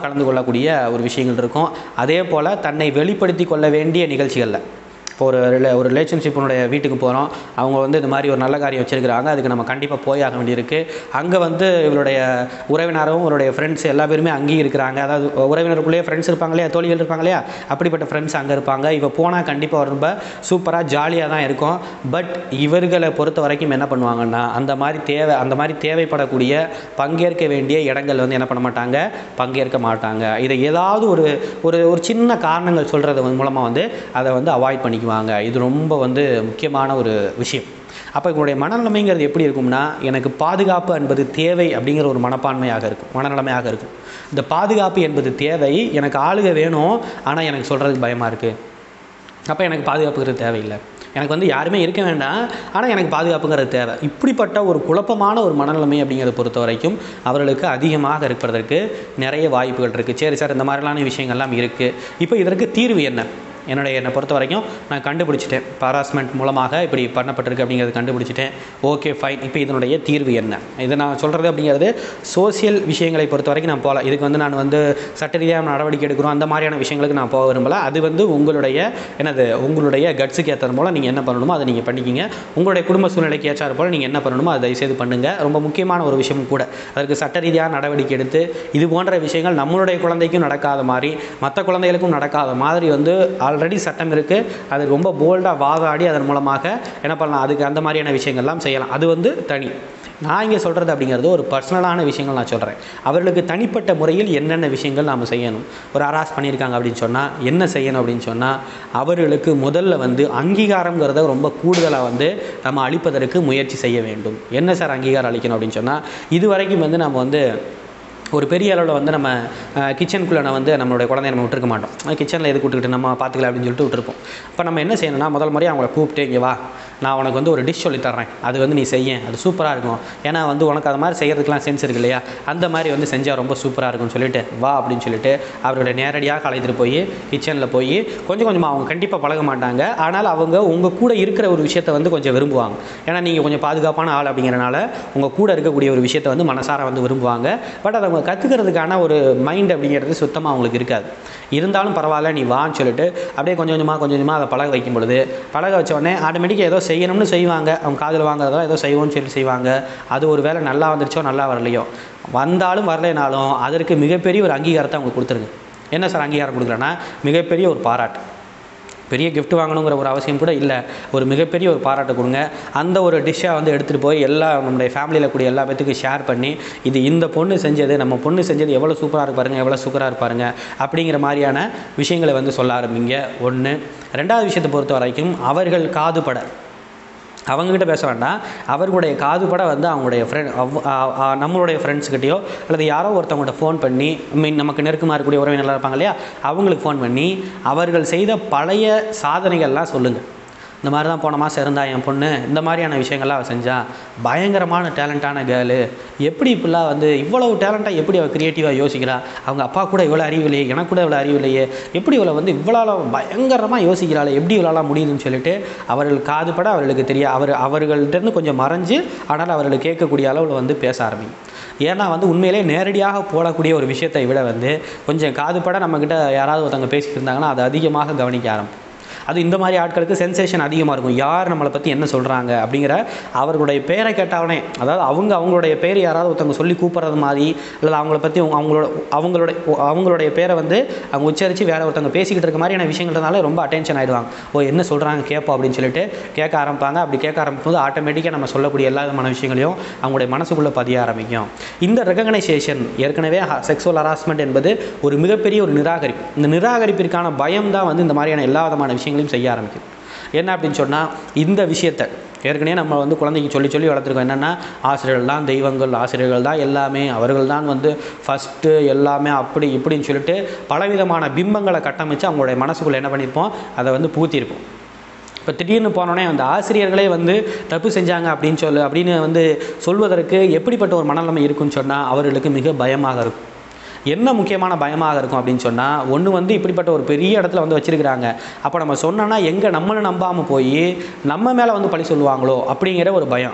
கொள்ளக்கூடிய ஒரு விஷயங்கள் இருக்கும் அதே போல் தன்னை வெளிப்படுத்தி கொள்ள வேண்டிய நிகழ்ச்சிகளில் இப்போ ஒரு ரிலே- ஒரு ரிலேஷன்ஷிப்பினுடைய வீட்டுக்கு போகிறோம் அவங்க வந்து இந்த மாதிரி ஒரு நல்ல காரியம் வச்சிருக்கிறாங்க அதுக்கு நம்ம கண்டிப்பாக போய் ஆக வேண்டியிருக்கு அங்கே வந்து இவருடைய உறவினரும் இவருடைய ஃப்ரெண்ட்ஸ் எல்லா பேருமே அங்கேயும் இருக்கிறாங்க அதாவது உறவினருக்குள்ளேயே ஃப்ரெண்ட்ஸ் இருப்பாங்க இல்லையா தோழிகள் இருப்பாங்க இல்லையா அப்படிப்பட்ட ஃப்ரெண்ட்ஸ் அங்கே இருப்பாங்க இவ போனால் கண்டிப்பாக ரொம்ப சூப்பராக ஜாலியாக தான் இருக்கும் பட் இவர்களை பொறுத்த வரைக்கும் என்ன பண்ணுவாங்கன்னா அந்த மாதிரி தேவை அந்த மாதிரி தேவைப்படக்கூடிய பங்கேற்க வேண்டிய இடங்கள் வந்து என்ன பண்ண மாட்டாங்க பங்கேற்க மாட்டாங்க இதை ஏதாவது ஒரு ஒரு ஒரு சின்ன காரணங்கள் சொல்கிறது மூலமாக வந்து அதை வந்து அவாய்ட் பண்ணிக்குவாங்க இது ரொம்ப வந்து முக்கியமான ஒரு விஷயம் அப்போ இவங்களுடைய மனநிலைமைங்கிறது எப்படி இருக்கும்னா எனக்கு பாதுகாப்பு என்பது தேவை அப்படிங்கிற ஒரு மனப்பான்மையாக இருக்கும் மனநிலைமையாக இருக்கும் இந்த பாதுகாப்பு என்பது தேவை எனக்கு ஆளுக வேணும் ஆனால் எனக்கு சொல்கிறதுக்கு பயமாக இருக்குது அப்போ எனக்கு பாதுகாப்புங்கிறது தேவையில்லை எனக்கு வந்து யாருமே இருக்க வேண்டாம் ஆனால் எனக்கு பாதுகாப்புங்கிறது தேவை இப்படிப்பட்ட ஒரு குழப்பமான ஒரு மனநிலைமை அப்படிங்கிறத பொறுத்த வரைக்கும் அவர்களுக்கு அதிகமாக இருப்பதற்கு நிறைய வாய்ப்புகள் இருக்குது சரி சார் இந்த மாதிரிலான விஷயங்கள்லாம் இருக்குது இப்போ இதற்கு தீர்வு என்ன என்னுடைய என்னை பொறுத்த வரைக்கும் நான் கண்டுபிடிச்சிட்டேன் ஹராஸ்மெண்ட் மூலமாக இப்படி பண்ணப்பட்டிருக்கு அப்படிங்கிறது கண்டுபிடிச்சிட்டேன் ஓகே ஃபைன் இப்போ இதனுடைய தீர்வு என்ன இதை நான் சொல்கிறது அப்படிங்கிறது சோசியல் விஷயங்களை பொறுத்த வரைக்கும் நான் போகல இதுக்கு வந்து நான் வந்து சட்ட ரீதியாக நடவடிக்கை எடுக்கிறோம் அந்த மாதிரியான விஷயங்களுக்கு நான் போக விரும்பல அது வந்து உங்களுடைய என்னது உங்களுடைய கட்ஸுக்கு ஏற்றது போல் நீங்கள் என்ன பண்ணணுமோ அதை நீங்கள் பண்ணிக்கிங்க உங்களுடைய குடும்ப சூழ்நிலைக்கு ஏற்றாறு போல் நீங்கள் என்ன பண்ணணுமோ அதை தயவுசெய்து பண்ணுங்கள் ரொம்ப முக்கியமான ஒரு விஷயம் கூட அதற்கு சட்ட ரீதியாக நடவடிக்கை எடுத்து இது போன்ற விஷயங்கள் நம்மளுடைய குழந்தைக்கும் நடக்காத மாதிரி மற்ற குழந்தைகளுக்கும் நடக்காத மாதிரி வந்து ஆல்ரெடி சட்டம் இருக்குது அது ரொம்ப போல்டாக வாதாடி அதன் மூலமாக என்ன பண்ணலாம் அதுக்கு அந்த மாதிரியான விஷயங்கள்லாம் செய்யலாம் அது வந்து தனி நான் இங்கே சொல்கிறது அப்படிங்கிறது ஒரு பர்சனலான விஷயங்கள் நான் சொல்கிறேன் அவர்களுக்கு தனிப்பட்ட முறையில் என்னென்ன விஷயங்கள் நாம் செய்யணும் ஒரு அராஸ் பண்ணியிருக்காங்க அப்படின்னு சொன்னால் என்ன செய்யணும் அப்படின்னு சொன்னால் அவர்களுக்கு முதல்ல வந்து அங்கீகாரங்கிறத ரொம்ப கூடுதலாக வந்து நம்ம அளிப்பதற்கு முயற்சி செய்ய வேண்டும் என்ன சார் அங்கீகாரம் அளிக்கணும் அப்படின்னு சொன்னால் இது வரைக்கும் வந்து நம்ம வந்து ஒரு பெரிய அளவில் வந்து நம்ம கிச்சனுக்குள்ளே நான் வந்து நம்மளுடைய குழந்தைய நம்ம விட்டுருக்க மாட்டோம் கிச்சனில் எதுக்கு விட்டுக்கிட்டு நம்ம பார்த்துக்கலாம் அப்படின்னு சொல்லிட்டு விட்டுருப்போம் அப்போ நம்ம என்ன செய்யணும்னா முதல் முறையாக அவங்கள கூப்பிட்டு இங்கே வா நான் உனக்கு வந்து ஒரு டிஷ் சொல்லி தர்றேன் அது வந்து நீ செய்ய அது சூப்பராக இருக்கும் ஏன்னா வந்து உனக்கு அது மாதிரி செய்கிறதுக்கெலாம் சென்ஸ் இருக்கு இல்லையா அந்த மாதிரி வந்து செஞ்சால் ரொம்ப சூப்பராக இருக்கும்னு சொல்லிட்டு வா அப்படின்னு சொல்லிட்டு அவருடைய நேரடியாக அழைத்துட்டு போய் கிச்சனில் போய் கொஞ்சம் கொஞ்சமாக அவங்க கண்டிப்பாக பழக மாட்டாங்க ஆனால் அவங்க உங்கள் கூட இருக்கிற ஒரு விஷயத்தை வந்து கொஞ்சம் விரும்புவாங்க ஏன்னா நீங்கள் கொஞ்சம் பாதுகாப்பான ஆள் அப்படிங்கிறனால உங்கள் கூட இருக்கக்கூடிய ஒரு விஷயத்தை வந்து மனசார வந்து விரும்புவாங்க பட் அதை அவங்க கற்றுக்கிறதுக்கான ஒரு மைண்ட் அப்படிங்கிறது சுத்தமாக அவங்களுக்கு இருக்காது இருந்தாலும் பரவாயில்ல நீ வான்னு சொல்லிட்டு அப்படியே கொஞ்சம் கொஞ்சமாக கொஞ்சம் கொஞ்சமாக அதை பழக வைக்கும் பொழுது பழக வச்ச உடனே ஆட்டோமேட்டிக்காக ஏதோ செய்யணும்னு செய்வாங்க அவங்க காதில் வாங்குறதோ ஏதோ செய்வோம்னு சொல்லி செய்வாங்க அது ஒரு வேளை நல்லா வந்துருச்சோ நல்லா வரலையோ வந்தாலும் வரலைனாலும் அதற்கு மிகப்பெரிய ஒரு அங்கீகாரத்தை அவங்க கொடுத்துருங்க என்ன சார் அங்கீகாரம் கொடுக்குறேன்னா மிகப்பெரிய ஒரு பாராட்டு பெரிய gift வாங்கணுங்கிற ஒரு அவசியம் கூட இல்லை ஒரு மிகப்பெரிய ஒரு பாராட்டு கொடுங்க அந்த ஒரு டிஷ்ஷை வந்து எடுத்துகிட்டு போய் எல்லா நம்மளுடைய ஃபேமிலியில் கூடிய எல்லா பேத்துக்கும் ஷேர் பண்ணி இது இந்த பொண்ணு செஞ்சது நம்ம பொண்ணு செஞ்சது எவ்வளோ சூப்பராக இருப்பாருங்க எவ்வளோ சூப்பராக இருப்பாருங்க அப்படிங்கிற மாதிரியான விஷயங்களை வந்து சொல்ல ஆரம்பிங்க ஒன்று ரெண்டாவது விஷயத்தை பொறுத்த வரைக்கும் அவர்கள் காதுபட அவங்கக்கிட்ட பேச வேண்டாம் அவர்களுடைய காதுபட வந்து அவங்களுடைய ஃப்ரெண்ட் நம்மளுடைய ஃப்ரெண்ட்ஸ்கிட்டயோ அல்லது யாரோ ஒருத்தவங்கள்ட்ட ஃபோன் பண்ணி மீன் நமக்கு நெருக்கமாக இருக்கக்கூடிய உறவினர்கள் இருப்பாங்க இல்லையா அவங்களுக்கு ஃபோன் பண்ணி அவர்கள் செய்த பழைய சாதனைகள்லாம் சொல்லுங்கள் இந்த மாதிரி தான் போன மாதம் இருந்தா என் பொண்ணு இந்த மாதிரியான விஷயங்கள்லாம் அவள் செஞ்சா பயங்கரமான டேலண்டான கேர்ளு எப்படி இப்படிலாம் வந்து இவ்வளவு டேலண்ட்டாக எப்படி அவள் க்ரியேட்டிவாக யோசிக்கிறா அவங்க அப்பா கூட இவ்வளோ அறிவு இல்லையே எனக்கு கூட இவ்வளோ அறிவு இல்லையே எப்படி இவளை வந்து இவ்வளோ பயங்கரமாக யோசிக்கிறாள் எப்படி இவளால் முடியுதுன்னு சொல்லிட்டு அவர்கள் காதுபட அவர்களுக்கு தெரிய அவர் அவர்கள்ட்டேருந்து கொஞ்சம் மறைஞ்சு ஆனால் அவர்கள் கேட்கக்கூடிய அளவில் வந்து பேச ஆரம்பிக்கும் ஏன்னா வந்து உண்மையிலே நேரடியாக போடக்கூடிய ஒரு விஷயத்தை விட வந்து கொஞ்சம் காதுபட நம்மக்கிட்ட யாராவது ஒருத்தவங்க பேசிட்டு இருந்தாங்கன்னா அது அதிகமாக கவனிக்க ஆரம்பிக்கும் அது இந்த மாதிரி ஆட்களுக்கு சென்சேஷன் அதிகமாக இருக்கும் யார் நம்மளை பற்றி என்ன சொல்கிறாங்க அப்படிங்கிற அவர்களுடைய பேரை கேட்டாலே அதாவது அவங்க அவங்களுடைய பேர் யாராவது ஒருத்தவங்க சொல்லி கூப்பிட்றது மாதிரி அல்லது அவங்கள பற்றி அவங்களோட அவங்களுடைய அவங்களுடைய பேரை வந்து அவங்க உச்சரித்து வேற ஒருத்தவங்க பேசிக்கிட்டு இருக்க மாதிரியான விஷயங்கள்னால ரொம்ப அட்டென்ஷன் ஆயிடுவாங்க ஓ என்ன சொல்கிறாங்க கேட்போம் அப்படின்னு சொல்லிட்டு கேட்க ஆரம்பிப்பாங்க அப்படி கேட்க ஆரம்பிக்கும் போது ஆட்டோமேட்டிக்காக நம்ம சொல்லக்கூடிய எல்லா விதமான விஷயங்களையும் அவங்களுடைய மனசுக்குள்ளே பதிய ஆரம்பிக்கும் இந்த ரெகக்னைசேஷன் ஏற்கனவே செக்ஸுவல் ஹராஸ்மெண்ட் என்பது ஒரு மிகப்பெரிய ஒரு நிராகரிப்பு இந்த நிராகரிப்பிற்கான பயம் தான் வந்து இந்த மாதிரியான எல்லா விதமான விஷயங்களையும் செய்ய ஆரம்பிக்கும் என்ன அப்படின்னு சொன்னால் இந்த விஷயத்தை ஏற்கனவே நம்ம வந்து குழந்தைக்கு சொல்லி சொல்லி வளர்த்துருக்கோம் என்னென்னா ஆசிரியர்கள் தான் தெய்வங்கள் ஆசிரியர்கள் தான் எல்லாமே அவர்கள் தான் வந்து ஃபஸ்ட்டு எல்லாமே அப்படி இப்படின்னு சொல்லிட்டு பலவிதமான பிம்பங்களை கட்டமைச்சு அவங்களுடைய மனசுக்குள்ளே என்ன பண்ணியிருப்போம் அதை வந்து பூத்திருப்போம் இப்போ திடீர்னு போனோடனே அந்த ஆசிரியர்களே வந்து தப்பு செஞ்சாங்க அப்படின்னு சொல்லு அப்படின்னு வந்து சொல்வதற்கு எப்படிப்பட்ட ஒரு மனநிலைமை இருக்குன்னு சொன்னால் அவர்களுக்கு மிக பயமாக இருக்கும் என்ன முக்கியமான பயமாக இருக்கும் அப்படின்னு சொன்னால் ஒன்று வந்து இப்படிப்பட்ட ஒரு பெரிய இடத்துல வந்து வச்சுருக்கிறாங்க அப்போ நம்ம சொன்னோன்னா எங்கே நம்மளை நம்பாமல் போய் நம்ம மேலே வந்து பழி சொல்லுவாங்களோ அப்படிங்கிற ஒரு பயம்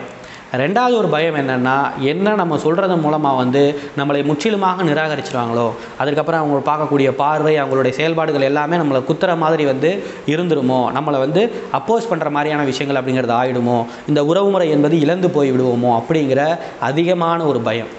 ரெண்டாவது ஒரு பயம் என்னென்னா என்ன நம்ம சொல்கிறது மூலமாக வந்து நம்மளை முற்றிலுமாக நிராகரிச்சிருவாங்களோ அதுக்கப்புறம் அவங்க பார்க்கக்கூடிய பார்வை அவங்களுடைய செயல்பாடுகள் எல்லாமே நம்மளை குத்துற மாதிரி வந்து இருந்துருமோ நம்மளை வந்து அப்போஸ் பண்ணுற மாதிரியான விஷயங்கள் அப்படிங்கிறது ஆயிடுமோ இந்த உறவுமுறை என்பது இழந்து போய் விடுவோமோ அப்படிங்கிற அதிகமான ஒரு பயம்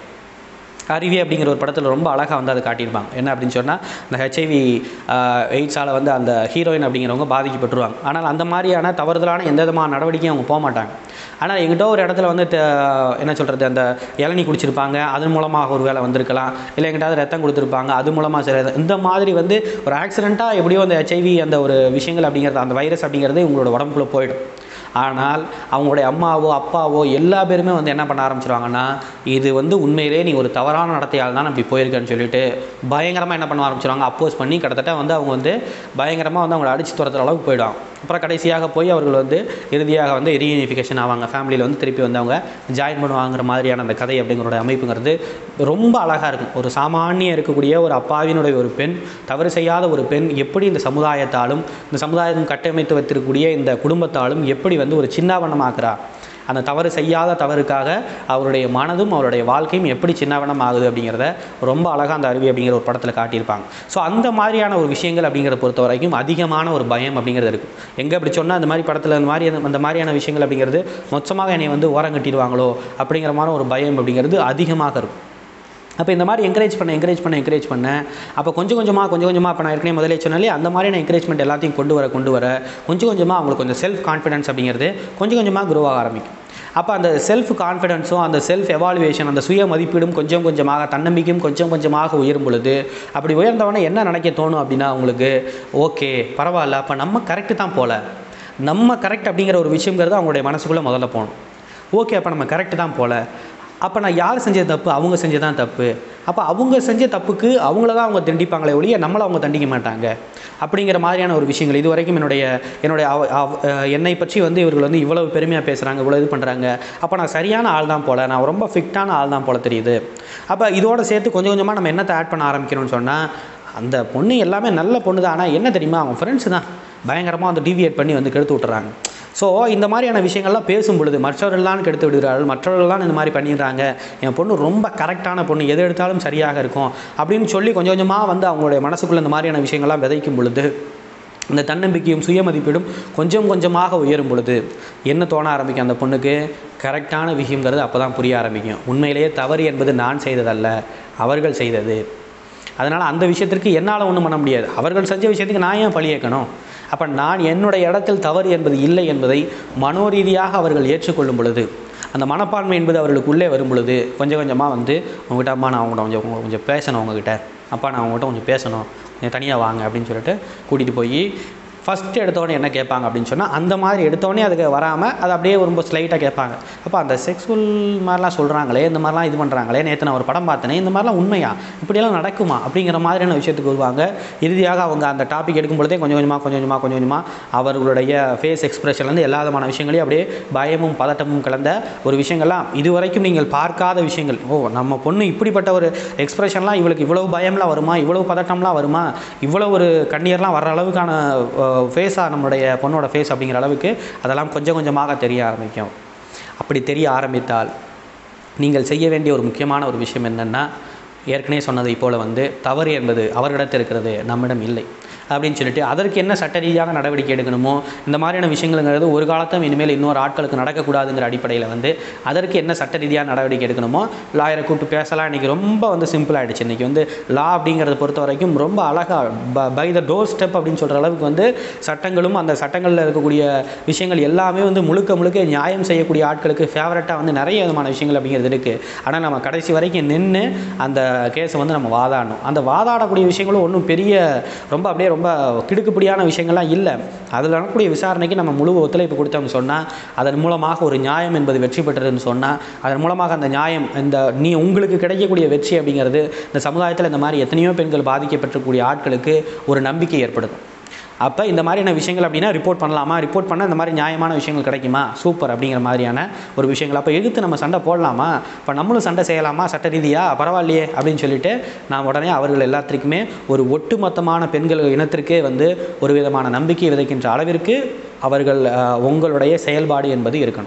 அருவி அப்படிங்கிற ஒரு படத்தில் ரொம்ப அழகாக வந்து அதை காட்டியிருப்பாங்க என்ன அப்படின்னு சொன்னால் இந்த ஹெச்ஐவி எய்ட்ஸால் வந்து அந்த ஹீரோயின் அப்படிங்கிறவங்க பாதிக்கப்பட்டுருவாங்க ஆனால் அந்த மாதிரியான தவறுதலான எந்த விதமான நடவடிக்கையும் அவங்க போக மாட்டாங்க ஆனால் எங்கிட்ட ஒரு இடத்துல வந்து த- என்ன சொல்கிறது அந்த இளநீ குடிச்சிருப்பாங்க அதன் மூலமாக ஒரு வேலை வந்திருக்கலாம் இல்லை எங்கிட்டாவது ரத்தம் கொடுத்துருப்பாங்க அது மூலமாக சரி இந்த மாதிரி வந்து ஒரு ஆக்சிடெண்ட்டாக எப்படியோ அந்த ஹெச்ஐவி அந்த ஒரு விஷயங்கள் அப்படிங்கிறது அந்த வைரஸ் அப்படிங்கிறது உங்களோட உடம்புக்குள்ளே போயிடும் ஆனால் அவங்களுடைய அம்மாவோ அப்பாவோ எல்லா பேருமே வந்து என்ன பண்ண ஆரம்பிச்சிருவாங்கன்னா இது வந்து உண்மையிலே நீ ஒரு தவறான நடத்தையால் தான் இப்படி போயிருக்கேன்னு சொல்லிட்டு பயங்கரமாக என்ன பண்ண ஆரம்பிச்சிருவாங்க அப்போஸ் பண்ணி கிட்டத்தட்ட வந்து அவங்க வந்து பயங்கரமாக வந்து அவங்கள அடித்து துரத்துற அளவுக்கு போயிடுவாங்க அப்புறம் கடைசியாக போய் அவர்கள் வந்து இறுதியாக வந்து ரீயூனிஃபிகேஷன் ஆவாங்க ஃபேமிலியில் வந்து திருப்பி வந்து அவங்க ஜாயின் பண்ணுவாங்கிற மாதிரியான அந்த கதை அப்படிங்கிறோட அமைப்புங்கிறது ரொம்ப அழகாக இருக்கும் ஒரு சாமானிய இருக்கக்கூடிய ஒரு அப்பாவினுடைய ஒரு பெண் தவறு செய்யாத ஒரு பெண் எப்படி இந்த சமுதாயத்தாலும் இந்த சமுதாயம் கட்டமைத்து வைத்திருக்கக்கூடிய இந்த குடும்பத்தாலும் எப்படி வந்து ஒரு சின்னாவண்ணமாக்குறா அந்த தவறு செய்யாத தவறுக்காக அவருடைய மனதும் அவருடைய வாழ்க்கையும் எப்படி சின்னவனம் ஆகுது அப்படிங்கிறத ரொம்ப அழகாக அந்த அருவி அப்படிங்கிற ஒரு படத்தில் காட்டியிருப்பாங்க ஸோ அந்த மாதிரியான ஒரு விஷயங்கள் அப்படிங்கிறத பொறுத்த வரைக்கும் அதிகமான ஒரு பயம் அப்படிங்கிறது இருக்கும் எங்கே அப்படி சொன்னால் அந்த மாதிரி படத்தில் அந்த மாதிரி அந்த மாதிரியான விஷயங்கள் அப்படிங்கிறது மொத்தமாக என்னை வந்து ஓரங்கட்டிடுவாங்களோ அப்படிங்கிற மாதிரி ஒரு பயம் அப்படிங்கிறது அதிகமாக இருக்கும் அப்போ இந்த மாதிரி என்கரேஜ் பண்ண என்கரேஜ் பண்ண என்கரேஜ் பண்ண அப்போ கொஞ்சம் கொஞ்சமாக கொஞ்சம் கொஞ்சமாக இப்போ நான் ஏற்கனவே முதலே சொன்னாலே அந்த மாதிரியான என்கரேஜ்மெண்ட் எல்லாத்தையும் கொண்டு வர கொண்டு வர கொஞ்சம் கொஞ்சமாக அவங்களுக்கு கொஞ்சம் செல்ஃப் கான்ஃபிடன்ஸ் அப்படிங்கிறது கொஞ்சம் கொஞ்சமாக grow ஆக ஆரம்பிக்கும் அப்போ அந்த செல்ஃப் கான்ஃபிடென்ஸும் அந்த செல்ஃப் எவாலுவேஷன் அந்த சுய மதிப்பீடும் கொஞ்சம் கொஞ்சமாக தன்னம்பிக்கையும் கொஞ்சம் கொஞ்சமாக உயரும் பொழுது அப்படி உயர்ந்தவொடனே என்ன நினைக்க தோணும் அப்படின்னா உங்களுக்கு ஓகே பரவாயில்ல அப்போ நம்ம கரெக்டு தான் போல நம்ம கரெக்ட் அப்படிங்கிற ஒரு விஷயங்கிறது அவங்களுடைய மனசுக்குள்ளே முதல்ல போகணும் ஓகே அப்போ நம்ம கரெக்டு தான் போல அப்போ நான் யார் செஞ்ச தப்பு அவங்க செஞ்சது தான் தப்பு அப்போ அவங்க செஞ்ச தப்புக்கு அவங்கள தான் அவங்க தண்டிப்பாங்களே ஒழிய நம்மளை அவங்க தண்டிக்க மாட்டாங்க அப்படிங்கிற மாதிரியான ஒரு விஷயங்கள் இது வரைக்கும் என்னுடைய என்னுடைய அவ- அவ- அஹ் என்னை பற்றி வந்து இவர்கள் வந்து இவ்வளவு பெருமையாக பேசுகிறாங்க இவ்வளோ இது பண்ணுறாங்க அப்போ நான் சரியான ஆள் தான் போல நான் ரொம்ப ஃபிட்டான ஆள் தான் போல தெரியுது அப்போ இதோட சேர்த்து கொஞ்சம் கொஞ்சமாக நம்ம என்னத்தை ஆட் பண்ண ஆரம்பிக்கணும்னு சொன்னால் அந்த பொண்ணு எல்லாமே நல்ல பொண்ணு தான் ஆனால் என்ன தெரியுமா அவங்க ஃப்ரெண்ட்ஸ் தான் பயங்கரமாக வந்து டீவியேட் பண்ணி வந்து கெடுத்து விட்டுறாங்க ஸோ இந்த மாதிரியான விஷயங்கள்லாம் பேசும் பொழுது மற்றவர்கள்லாம் கெடுத்து விடுகிறார்கள் மற்றவர்கள்லாம் இந்த மாதிரி பண்ணிடுறாங்க என் பொண்ணு ரொம்ப கரெக்டான பொண்ணு எது எடுத்தாலும் சரியாக இருக்கும் அப்படின்னு சொல்லி கொஞ்சம் கொஞ்சமாக வந்து அவங்களுடைய மனசுக்குள்ள இந்த மாதிரியான விஷயங்கள்லாம் விதைக்கும் பொழுது இந்த தன்னம்பிக்கையும் சுயமதிப்பீடும் கொஞ்சம் கொஞ்சமாக உயரும் பொழுது என்ன தோண ஆரம்பிக்கும் அந்த பொண்ணுக்கு கரெக்டான விஷயங்கிறது அப்போ தான் புரிய ஆரம்பிக்கும் உண்மையிலேயே தவறு என்பது நான் செய்ததல்ல அவர்கள் செய்தது அதனால் அந்த விஷயத்திற்கு என்னால் ஒன்றும் பண்ண முடியாது அவர்கள் செஞ்ச விஷயத்துக்கு நான் ஏன் பழியேற்கணும் அப்போ நான் என்னுடைய இடத்தில் தவறு என்பது இல்லை என்பதை மனோரீதியாக அவர்கள் ஏற்றுக்கொள்ளும் பொழுது அந்த மனப்பான்மை என்பது அவர்களுக்கு உள்ளே வரும் பொழுது கொஞ்சம் கொஞ்சமாக வந்து உங்ககிட்ட அம்மா நான் உங்கள்கிட்ட கொஞ்சம் உங்க- கொஞ்சம் பேசணும் உங்ககிட்ட அப்பா நான் உங்கள்கிட்ட கொஞ்சம் பேசணும் கொஞ்சம் தனியாக வாங்க அப்படின்னு சொல்லிட்டு கூட்டிகிட்டு போய் ஃபஸ்ட்டு எடுத்தோடனே என்ன கேட்பாங்க அப்படின்னு சொன்னால் அந்த மாதிரி எடுத்தோடனே அதுக்கு வராமல் அது அப்படியே ரொம்ப ஸ்லைட்டாக கேட்பாங்க அப்போ அந்த செக்ஸுவல் மாதிரிலாம் சொல்கிறாங்களே இந்த மாதிரிலாம் இது பண்ணுறாங்களே நேற்று நான் ஒரு படம் பார்த்தேனே இந்த மாதிரிலாம் உண்மையா இப்படியெல்லாம் நடக்குமா அப்படிங்கிற மாதிரியான விஷயத்துக்கு வருவாங்க இறுதியாக அவங்க அந்த டாபிக் எடுக்கும் பொழுதே கொஞ்சம் கொஞ்சமாக கொஞ்சம் கொஞ்சமாக கொஞ்சம் கொஞ்சமாக அவர்களுடைய ஃபேஸ் எக்ஸ்பிரஷன்லேருந்து எல்லா விதமான விஷயங்களையும் அப்படியே பயமும் பதட்டமும் கலந்த ஒரு விஷயங்கள்லாம் இதுவரைக்கும் நீங்கள் பார்க்காத விஷயங்கள் ஓ நம்ம பொண்ணு இப்படிப்பட்ட ஒரு எக்ஸ்பிரஷன்லாம் இவளுக்கு இவ்வளவு பயம்லாம் வருமா இவ்வளவு பதட்டம்லாம் வருமா இவ்வளோ ஒரு கண்ணீர்லாம் வர்ற அளவுக்கான ஃபேஸாக நம்மளுடைய பொண்ணோட ஃபேஸ் அப்படிங்கிற அளவுக்கு அதெல்லாம் கொஞ்சம் கொஞ்சமாக தெரிய ஆரம்பிக்கும் அப்படி தெரிய ஆரம்பித்தால் நீங்கள் செய்ய வேண்டிய ஒரு முக்கியமான ஒரு விஷயம் என்னென்னா ஏற்கனவே சொன்னதை போல் வந்து தவறு என்பது அவர்களிடத்தில் இருக்கிறது நம்மிடம் இல்லை அப்படின்னு சொல்லிட்டு அதற்கு என்ன சட்ட ரீதியான நடவடிக்கை எடுக்கணுமோ இந்த மாதிரியான விஷயங்கள்ங்கிறது ஒரு காலத்தும் இனிமேல் இன்னொரு ஆட்களுக்கு நடக்கக்கூடாதுங்கிற அடிப்படையில் வந்து அதற்கு என்ன சட்ட ரீதியான நடவடிக்கை எடுக்கணுமோ லாயரை கூப்பிட்டு பேசலாம் இன்றைக்கி ரொம்ப வந்து சிம்பிள் ஆகிடுச்சு இன்றைக்கி வந்து லா அப்படிங்கிறத பொறுத்த வரைக்கும் ரொம்ப அழகாக பை த டோர் ஸ்டெப் அப்படின்னு சொல்கிற அளவுக்கு வந்து சட்டங்களும் அந்த சட்டங்களில் இருக்கக்கூடிய விஷயங்கள் எல்லாமே வந்து முழுக்க முழுக்க நியாயம் செய்யக்கூடிய ஆட்களுக்கு ஃபேவரட்டாக வந்து நிறைய விதமான விஷயங்கள் அப்படிங்கிறது இருக்குது ஆனால் நம்ம கடைசி வரைக்கும் நின்று அந்த கேஸை வந்து நம்ம வாதாடணும் அந்த வாதாடக்கூடிய விஷயங்களும் ஒன்றும் பெரிய ரொம்ப அப்படியே ரொம்ப கிடுக்குப்படியான விஷயங்கள்லாம் இல்லை அதில் நடக்கக்கூடிய விசாரணைக்கு நம்ம முழு ஒத்துழைப்பு கொடுத்தோம்னு சொன்னால் அதன் மூலமாக ஒரு நியாயம் என்பது வெற்றி பெற்றதுன்னு சொன்னால் அதன் மூலமாக அந்த நியாயம் இந்த நீ உங்களுக்கு கிடைக்கக்கூடிய வெற்றி அப்படிங்கிறது இந்த சமுதாயத்தில் இந்த மாதிரி எத்தனையோ பெண்கள் பாதிக்கப்பட்டிருக்கக்கூடிய ஆட்களுக்கு ஒரு நம்பிக்கை ஏற்படுத்தும் அப்போ இந்த மாதிரியான விஷயங்கள் அப்படின்னா ரிப்போர்ட் பண்ணலாமா ரிப்போர்ட் பண்ணால் இந்த மாதிரி நியாயமான விஷயங்கள் கிடைக்குமா சூப்பர் அப்படிங்கிற மாதிரியான ஒரு விஷயங்கள் அப்போ எதிர்த்து நம்ம சண்டை போடலாமா இப்போ நம்மளும் சண்டை செய்யலாமா சட்ட ரீதியாக பரவாயில்லையே அப்படின்னு சொல்லிட்டு நான் உடனே அவர்கள் எல்லாத்திற்குமே ஒரு ஒட்டுமொத்தமான பெண்கள் இனத்திற்கே வந்து ஒரு விதமான நம்பிக்கை விதைக்கின்ற அளவிற்கு அவர்கள் அஹ், உங்களுடைய செயல்பாடு என்பது இருக்கணும்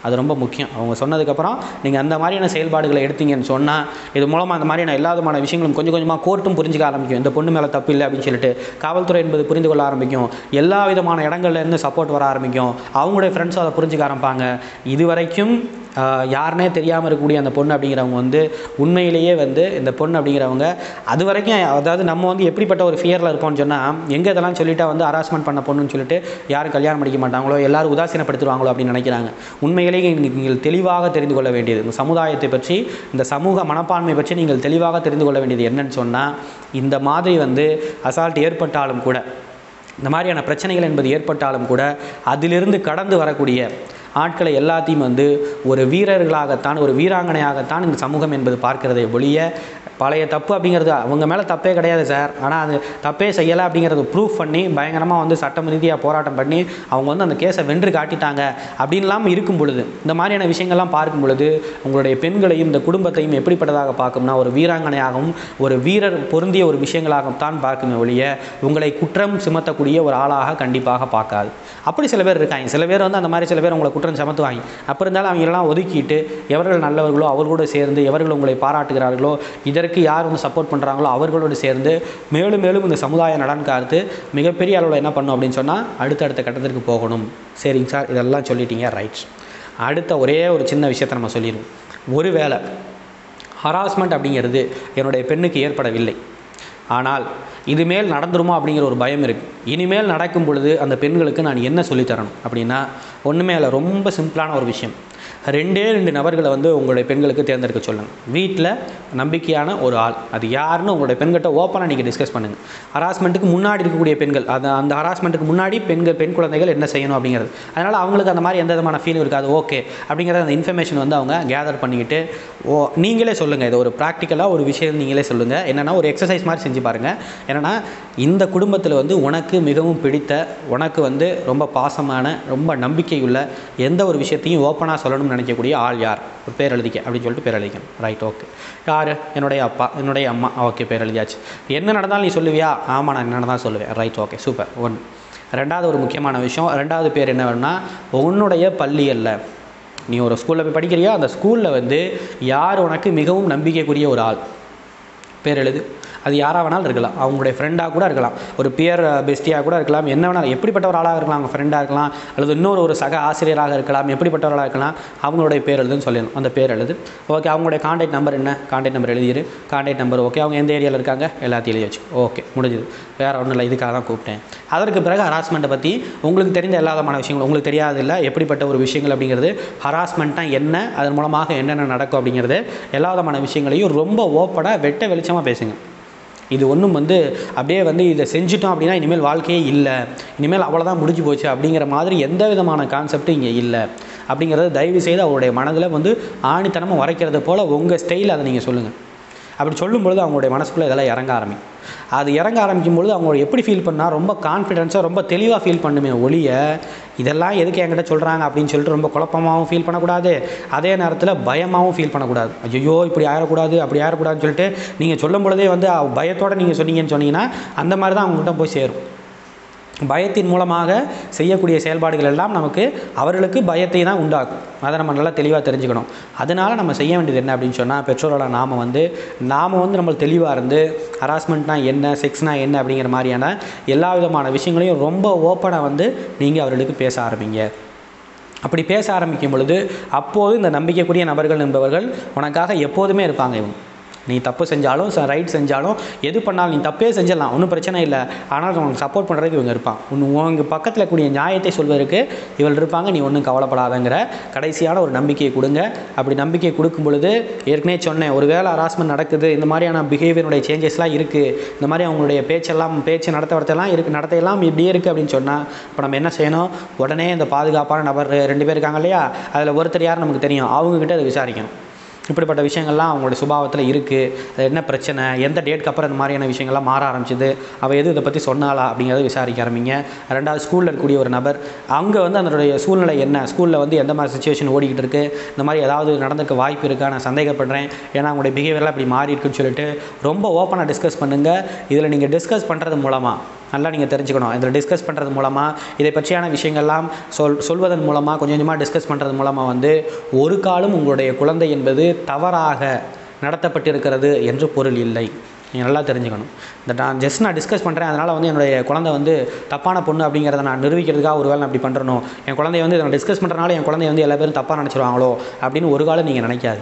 அது ரொம்ப முக்கியம் அவங்க சொன்னதுக்கப்புறம் நீங்கள் அந்த மாதிரியான செயல்பாடுகளை எடுத்தீங்கன்னு சொன்னால் இது மூலமாக அந்த மாதிரியான எல்லா விதமான விஷயங்களும் கொஞ்சம் கொஞ்சமாக கோர்ட்டும் புரிஞ்சுக்க ஆரம்பிக்கும் இந்த பொண்ணு மேலே தப்பு இல்லை அப்படின்னு சொல்லிட்டு காவல்துறை என்பது புரிந்து கொள்ள ஆரம்பிக்கும் எல்லா விதமான இடங்கள்ல இருந்து சப்போர்ட் வர ஆரம்பிக்கும் அவங்களுடைய ஃப்ரெண்ட்ஸும் அதை புரிஞ்சுக்க ஆரம்பிப்பாங்க இது வரைக்கும் ஆஹ், யாருனே தெரியாமல் இருக்கக்கூடிய அந்த பொண்ணு அப்படிங்கிறவங்க வந்து உண்மையிலேயே வந்து இந்த பொண்ணு அப்படிங்கிறவங்க அது வரைக்கும் அதாவது நம்ம வந்து எப்படிப்பட்ட ஒரு ஃபியரில் இருப்போம்னு சொன்னால் எங்கே இதெல்லாம் சொல்லிட்டா வந்து ஹராஸ்மெண்ட் பண்ண பொண்ணுன்னு சொல்லிட்டு யாரும் கல்யாணம் பண்ணிக்க மாட்டாங்களோ எல்லாரும் உதாசீனப்படுத்திடுவாங்களோ அப்படின்னு நினைக்கிறாங்க உண்மையிலேயே நீங்கள் தெளிவாக தெரிந்து கொள்ள வேண்டியது இந்த சமுதாயத்தை பற்றி இந்த சமூக மனப்பான்மை பற்றி நீங்கள் தெளிவாக தெரிந்து கொள்ள வேண்டியது என்னன்னு சொன்னால் இந்த மாதிரி வந்து அசால்ட் ஏற்பட்டாலும் கூட இந்த மாதிரியான பிரச்சனைகள் என்பது ஏற்பட்டாலும் கூட அதிலிருந்து கடந்து வரக்கூடிய ஆட்களை எல்லாத்தையும் வந்து ஒரு வீரர்களாகத்தான் ஒரு வீராங்கனையாகத்தான் இந்த சமூகம் என்பது பார்க்கிறதை ஒழிய பழைய தப்பு அப்படிங்கிறது அவங்க மேலே தப்பே கிடையாது சார் ஆனால் அது தப்பே செய்யலை அப்படிங்கிறத ப்ரூஃப் பண்ணி பயங்கரமாக வந்து சட்டம் ரீதியாக போராட்டம் பண்ணி அவங்க வந்து அந்த கேஸை வென்று காட்டிட்டாங்க அப்படின்லாம் இருக்கும் பொழுது இந்த மாதிரியான விஷயங்கள்லாம் பார்க்கும் பொழுது உங்களுடைய பெண்களையும் இந்த குடும்பத்தையும் எப்படிப்பட்டதாக பார்க்கும்னா ஒரு வீராங்கனையாகவும் ஒரு வீரர் பொருந்திய ஒரு விஷயங்களாகத்தான் பார்க்குமே ஒழிய உங்களை குற்றம் சுமத்தக்கூடிய ஒரு ஆளாக கண்டிப்பாக பார்க்காது அப்படி சில பேர் இருக்காங்க சில பேர் வந்து அந்த மாதிரி சில பேர் உங்களை குற்றம் சுமத்துவாங்க அப்போ இருந்தாலும் அவங்களெல்லாம் ஒதுக்கிட்டு எவர்கள் நல்லவர்களோ அவர்களோடு சேர்ந்து எவர்கள் உங்களை பாராட்டுகிறார்களோ இதற்கு யார் வந்து சப்போர்ட் பண்ணுறாங்களோ அவர்களோடு சேர்ந்து மேலும் மேலும் இந்த சமுதாய நலன் காத்து மிகப்பெரிய அளவில் என்ன பண்ணும் அப்படின்னு சொன்னால் அடுத்தடுத்த கட்டத்திற்கு போகணும் சரிங்க சார் இதெல்லாம் சொல்லிட்டீங்க ரைட் அடுத்த ஒரே ஒரு சின்ன விஷயத்தை நம்ம சொல்லிடுவோம் ஒருவேளை ஹராஸ்மெண்ட் அப்படிங்கிறது என்னுடைய பெண்ணுக்கு ஏற்படவில்லை ஆனால் இதுமேல் நடந்துருமோ அப்படிங்கிற ஒரு பயம் இருக்குது இனிமேல் நடக்கும் பொழுது அந்த பெண்களுக்கு நான் என்ன சொல்லித் தரணும் அப்படின்னா ஒன்றுமே இல்லை ரொம்ப சிம்பிளான ஒரு விஷயம் ரெண்டே ரெண்டு நபர்களை வந்து உங்களுடைய பெண்களுக்கு தேர்ந்தெடுக்க சொல்லுங்கள் வீட்டில் நம்பிக்கையான ஒரு ஆள் அது யாருன்னு உங்களுடைய பெண்கிட்ட ஓப்பனாக நீங்கள் டிஸ்கஸ் பண்ணுங்கள் ஹராஸ்மெண்ட்டுக்கு முன்னாடி இருக்கக்கூடிய பெண்கள் அது அந்த ஹராஸ்மெண்ட்டுக்கு முன்னாடி பெண்கள் பெண் குழந்தைகள் என்ன செய்யணும் அப்படிங்கிறது அதனால் அவங்களுக்கு அந்த மாதிரி எந்த விதமான ஃபீல் இருக்காது ஓகே அப்படிங்கிற அந்த இன்ஃபர்மேஷன் வந்து அவங்க கேதர் பண்ணிக்கிட்டு ஓ நீங்களே சொல்லுங்கள் இது ஒரு ப்ராக்டிக்கலாக ஒரு விஷயம் நீங்களே சொல்லுங்கள் என்னென்னா ஒரு எக்ஸசைஸ் மாதிரி செஞ்சு பாருங்கள் என்னென்னா இந்த குடும்பத்தில் வந்து உனக்கு மிகவும் பிடித்த உனக்கு வந்து ரொம்ப பாசமான ரொம்ப நம்பிக்கையுள்ள எந்த ஒரு விஷயத்தையும் ஓப்பனாக சொல்லணும்னு நினைக்கக்கூடிய ஆள் யார் ஒரு பேர் எழுதிக்க அப்படின்னு சொல்லிட்டு பேர் எழுதிக்கணும் ரைட் ஓகே யார் என்னுடைய அப்பா என்னுடைய அம்மா ஓகே பேர் எழுதியாச்சு என்ன நடந்தாலும் நீ சொல்லுவியா ஆமாம் நான் என்ன நடந்தாலும் சொல்லுவேன் ரைட் ஓகே சூப்பர் ஒன் ரெண்டாவது ஒரு முக்கியமான விஷயம் ரெண்டாவது பேர் என்ன வேணும்னா உன்னுடைய பள்ளியல்ல நீ ஒரு ஸ்கூலில் போய் படிக்கிறியா அந்த ஸ்கூலில் வந்து யார் உனக்கு மிகவும் நம்பிக்கைக்குரிய ஒரு ஆள் பேர் எழுது அது யாராக வேணாலும் இருக்கலாம் அவங்களுடைய ஃப்ரெண்டாக கூட இருக்கலாம் ஒரு பியர் பெஸ்டியாக கூட இருக்கலாம் என்ன வேணாலும் எப்படிப்பட்ட ஒரு ஆளாக இருக்கலாம் அவங்க ஃப்ரெண்டாக இருக்கலாம் அல்லது இன்னொரு ஒரு சக ஆசிரியராக இருக்கலாம் எப்படிப்பட்டவர்களாக இருக்கலாம் அவங்களுடைய பேர் எழுதுன்னு சொல்லணும் அந்த பேர் எழுது ஓகே அவங்களுடைய காண்டாக்ட் நம்பர் என்ன காண்டாக்ட் நம்பர் எழுதிடு காண்டாக்ட் நம்பர் ஓகே அவங்க எந்த ஏரியாவில் இருக்காங்க எல்லாத்தையும் எழுதி வச்சு ஓகே முடிஞ்சுது வேறு ஒன்றும் இல்லை இதுக்காக தான் கூப்பிட்டேன் அதற்கு பிறகு ஹராஸ்மெண்ட்டை பற்றி உங்களுக்கு தெரிந்த எல்லா விதமான விஷயங்கள் உங்களுக்கு தெரியாது இல்லை எப்படிப்பட்ட ஒரு விஷயங்கள் அப்படிங்கிறது ஹராஸ்மெண்ட்டாக என்ன அதன் மூலமாக என்னென்ன நடக்கும் அப்படிங்கிறது எல்லா விதமான விஷயங்களையும் ரொம்ப ஓப்பனாக வெட்ட வெளிச்சமாக பேசுங்க இது ஒன்றும் வந்து அப்படியே வந்து இதை செஞ்சுட்டோம் அப்படின்னா இனிமேல் வாழ்க்கையே இல்லை இனிமேல் அவ்வளோதான் முடிஞ்சு போச்சு அப்படிங்கிற மாதிரி எந்த விதமான கான்செப்ட்டும் இங்கே இல்லை அப்படிங்கிறத தயவு செய்து அவருடைய மனதில் வந்து ஆணித்தனமாக வரைக்கிறது போல் உங்கள் ஸ்டைல் அதை நீங்கள் சொல்லுங்கள் அப்படி சொல்லும் பொழுது அவங்களுடைய மனசுக்குள்ளே இதெல்லாம் இறங்க ஆரம்பிக்கும் அது இறங்க ஆரம்பிக்கும் பொழுது அவங்க எப்படி ஃபீல் பண்ணால் ரொம்ப கான்ஃபிடென்ஸாக ரொம்ப தெளிவாக ஃபீல் பண்ணுமே ஒழிய இதெல்லாம் எதுக்கு என்கிட்ட சொல்கிறாங்க அப்படின்னு சொல்லிட்டு ரொம்ப குழப்பமாகவும் ஃபீல் பண்ணக்கூடாது அதே நேரத்தில் பயமாகவும் ஃபீல் பண்ணக்கூடாது ஐயோ இப்படி ஆயிடக்கூடாது அப்படி ஆயிடக்கூடாதுன்னு சொல்லிட்டு நீங்கள் சொல்லும் பொழுதே வந்து அவ- பயத்தோட நீங்கள் சொன்னீங்கன்னு சொன்னீங்கன்னா அந்த மாதிரி தான் அவங்ககிட்ட போய் சேரும் பயத்தின் மூலமாக செய்யக்கூடிய செயல்பாடுகள் எல்லாம் நமக்கு அவர்களுக்கு பயத்தை தான் உண்டாக்கும் அதை நம்ம நல்லா தெளிவாக தெரிஞ்சுக்கணும் அதனால் நம்ம செய்ய வேண்டியது என்ன அப்படின்னு சொன்னால் பெற்றோரோட நாம் வந்து நாம் வந்து நம்ம தெளிவாக இருந்து ஹராஸ்மெண்ட்னா என்ன செக்ஸ்னா என்ன அப்படிங்கிற மாதிரியான எல்லா விதமான விஷயங்களையும் ரொம்ப ஓப்பனாக வந்து நீங்கள் அவர்களுக்கு பேச ஆரம்பிங்க அப்படி பேச ஆரம்பிக்கும் பொழுது அப்போது இந்த நம்பிக்கைக்குரிய நபர்கள் என்பவர்கள் உனக்காக எப்போதுமே இருப்பாங்க இவங்க நீ தப்பு செஞ்சாலும் ரைட் செஞ்சாலும் எது பண்ணாலும் நீ தப்பே செஞ்சிடலாம் ஒன்றும் பிரச்சனை இல்லை ஆனால் உனக்கு சப்போர்ட் பண்ணுறதுக்கு இவங்க இருப்பான் உன் உங்க பக்கத்தில் கூடிய நியாயத்தை சொல்வதற்கு இவள் இருப்பாங்க நீ ஒன்றும் கவலைப்படாதங்கிற கடைசியான ஒரு நம்பிக்கையை கொடுங்க அப்படி நம்பிக்கை கொடுக்கும் பொழுது ஏற்கனவே சொன்னேன் ஒரு வேளை ஹராஸ்மெண்ட் நடக்குது இந்த மாதிரியான பிஹேவியருடைய சேஞ்சஸ்லாம் இருக்குது இந்த மாதிரி அவங்களுடைய பேச்செல்லாம் பேச்சு நடத்த வரத்தெல்லாம் இருக்குது நடத்தையெல்லாம் இப்படியே இருக்குது அப்படின்னு சொன்னால் இப்போ நம்ம என்ன செய்யணும் உடனே இந்த பாதுகாப்பான நபர் ரெண்டு பேர் இருக்காங்க இல்லையா அதில் ஒருத்தர் யார் நமக்கு தெரியும் அவங்கக்கிட்ட அதை விசாரிக்கணும் இப்படிப்பட்ட விஷயங்கள்லாம் அவங்களுடைய சுபாவத்தில் இருக்குது அது என்ன பிரச்சனை எந்த டேட்க்கு அப்புறம் இந்த மாதிரியான விஷயங்கள்லாம் மாற ஆரம்பிச்சுது அவள் எது இதை பற்றி சொன்னாளா அப்படிங்கிறத விசாரிக்க ஆரம்பிங்க ரெண்டாவது ஸ்கூலில் இருக்கக்கூடிய ஒரு நபர் அங்கே வந்து அதனுடைய சூழ்நிலை என்ன ஸ்கூலில் வந்து எந்த மாதிரி சுச்சுவேஷன் ஓடிக்கிட்டு இருக்கு இந்த மாதிரி ஏதாவது நடந்திருக்க வாய்ப்பு இருக்கா நான் சந்தேகப்படுறேன் ஏன்னா அவங்களுடைய பிஹேவியர்லாம் இப்படி மாறி இருக்குன்னு சொல்லிட்டு ரொம்ப ஓப்பனாக டிஸ்கஸ் பண்ணுங்கள் இதில் நீங்கள் டிஸ்கஸ் பண்ணுறது மூலமாக நல்லா நீங்கள் தெரிஞ்சுக்கணும் இதில் டிஸ்கஸ் பண்ணுறது மூலமாக இதை பற்றியான விஷயங்கள்லாம் சொல் சொல்வதன் மூலமாக கொஞ்சம் கொஞ்சமாக டிஸ்கஸ் பண்ணுறது மூலமாக வந்து ஒரு காலம் உங்களுடைய குழந்தை என்பது தவறாக நடத்தப்பட்டிருக்கிறது என்று பொருள் இல்லை நீங்கள் நல்லா தெரிஞ்சுக்கணும் இந்த நான் ஜஸ்ட் நான் டிஸ்கஸ் பண்ணுறேன் அதனால் வந்து என்னுடைய குழந்தை வந்து தப்பான பொண்ணு அப்படிங்கிறத நான் நிரூபிக்கிறதுக்காக ஒரு வேளை நான் அப்படி பண்ணுறனோ என் குழந்தைய வந்து இதை நான் டிஸ்கஸ் பண்ணுறனால என் குழந்தைய வந்து எல்லா பேரும் தப்பாக நினச்சிருவாங்களோ அப்படின்னு ஒரு காலம் நீங்கள் நினைக்காது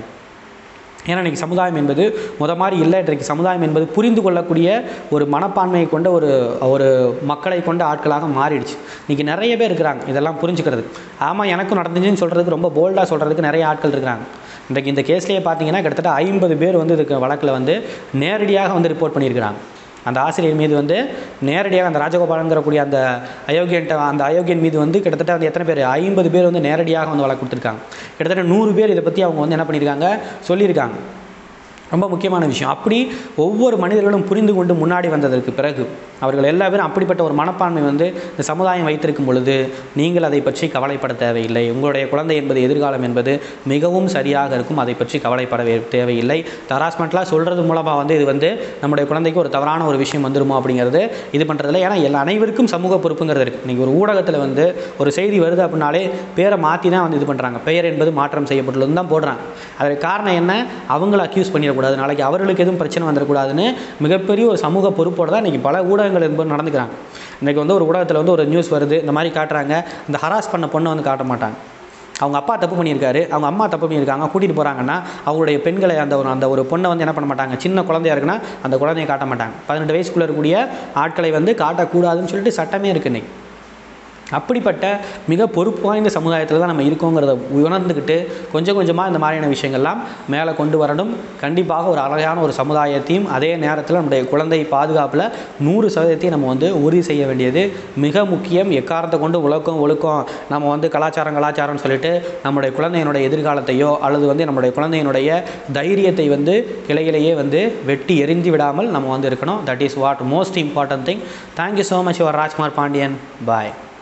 ஏன்னா இன்றைக்கி சமுதாயம் என்பது முத மாதிரி இல்லை இன்றைக்கு சமுதாயம் என்பது புரிந்து கொள்ளக்கூடிய ஒரு மனப்பான்மையை கொண்ட ஒரு ஒரு மக்களை கொண்ட ஆட்களாக மாறிடுச்சு இன்றைக்கி நிறைய பேர் இருக்கிறாங்க இதெல்லாம் புரிஞ்சுக்கிறது ஆமாம் எனக்கும் நடந்துச்சுன்னு சொல்கிறதுக்கு ரொம்ப போல்டாக சொல்கிறதுக்கு நிறைய ஆட்கள் இருக்கிறாங்க இன்றைக்கு இந்த கேஸ்லேயே பார்த்தீங்கன்னா கிட்டத்தட்ட ஐம்பது பேர் வந்து இதுக்கு வழக்கில் வந்து நேரடியாக வந்து ரிப்போர்ட் பண்ணியிருக்கிறாங்க அந்த ஆசிரியர் மீது வந்து நேரடியாக அந்த ராஜகோபாலங்கிறக்கூடிய அந்த அயோக்கியன்ட்ட அந்த அயோக்கியன் மீது வந்து கிட்டத்தட்ட வந்து எத்தனை பேர் ஐம்பது பேர் வந்து நேரடியாக வந்து வழக்கு கொடுத்துருக்காங்க கிட்டத்தட்ட நூறு பேர் இதை பற்றி அவங்க வந்து என்ன பண்ணியிருக்காங்க சொல்லியிருக்காங்க ரொம்ப முக்கியமான விஷயம் அப்படி ஒவ்வொரு மனிதர்களும் புரிந்து கொண்டு முன்னாடி வந்ததற்கு பிறகு அவர்கள் எல்லா பேரும் அப்படிப்பட்ட ஒரு மனப்பான்மை வந்து இந்த சமுதாயம் வைத்திருக்கும் பொழுது நீங்கள் அதை பற்றி கவலைப்பட தேவையில்லை உங்களுடைய குழந்தை என்பது எதிர்காலம் என்பது மிகவும் சரியாக இருக்கும் அதை பற்றி கவலைப்பட வே- தேவையில்லை ஹராஸ்மெண்ட்லாம் சொல்கிறது மூலமாக வந்து இது வந்து நம்முடைய குழந்தைக்கு ஒரு தவறான ஒரு விஷயம் வந்துருமோ அப்படிங்கிறது இது பண்ணுறதில்ல ஏன்னா எல்லா அனைவருக்கும் சமூக பொறுப்புங்கிறது இருக்குது இன்றைக்கி ஒரு ஊடகத்தில் வந்து ஒரு செய்தி வருது அப்படின்னாலே பேரை மாற்றி தான் வந்து இது பண்ணுறாங்க பெயர் என்பது மாற்றம் செய்யப்பட்டுள்ளதுன்னு தான் போடுறாங்க அதற்கு காரணம் என்ன அவங்கள அக்யூஸ் பண்ணிடக்கூடாது நாளைக்கு அவர்களுக்கு எதுவும் பிரச்சனை வந்துடக்கூடாதுன்னு மிகப்பெரிய ஒரு சமூக பொறுப்போடு தான் இன்றைக்கி பல ஊடகங்கள் என்பது நடந்துக்கிறாங்க இன்றைக்கி வந்து ஒரு ஊடகத்தில் வந்து ஒரு நியூஸ் வருது இந்த மாதிரி காட்டுறாங்க இந்த ஹராஸ் பண்ண பொண்ணை வந்து காட்ட மாட்டாங்க அவங்க அப்பா தப்பு பண்ணியிருக்காரு அவங்க அம்மா தப்பு பண்ணியிருக்காங்க கூட்டிகிட்டு போகிறாங்கன்னா அவங்களுடைய பெண்களை அந்த ஒரு அந்த ஒரு பொண்ணை வந்து என்ன பண்ண மாட்டாங்க சின்ன குழந்தையா இருக்குன்னா அந்த குழந்தைய காட்ட மாட்டாங்க பதினெட்டு வயசுக்குள்ளே இருக்கக்கூடிய ஆட்களை வந்து காட்டக்கூடாதுன்னு சொல்லிட்டு சட்டமே இருக்கு இன்னைக்கு அப்படிப்பட்ட மிக பொறுப்பு வாய்ந்த சமுதாயத்தில் தான் நம்ம இருக்கோங்கிறத உணர்ந்துக்கிட்டு கொஞ்சம் கொஞ்சமாக இந்த மாதிரியான விஷயங்கள்லாம் மேலே கொண்டு வரணும் கண்டிப்பாக ஒரு அழகான ஒரு சமுதாயத்தையும் அதே நேரத்தில் நம்முடைய குழந்தை பாதுகாப்பில் நூறு சதவீதத்தையும் நம்ம வந்து உறுதி செய்ய வேண்டியது மிக முக்கியம் எக்காரணத்தை கொண்டு ஒழுக்கம் ஒழுக்கம் நம்ம வந்து கலாச்சாரம் கலாச்சாரம்னு சொல்லிட்டு நம்முடைய குழந்தையினுடைய எதிர்காலத்தையோ அல்லது வந்து நம்முடைய குழந்தையினுடைய தைரியத்தை வந்து கிளையிலேயே வந்து வெட்டி எரிந்து விடாமல் நம்ம வந்து இருக்கணும் that is what most important thing thank you so much your Rajkumar Pandian bye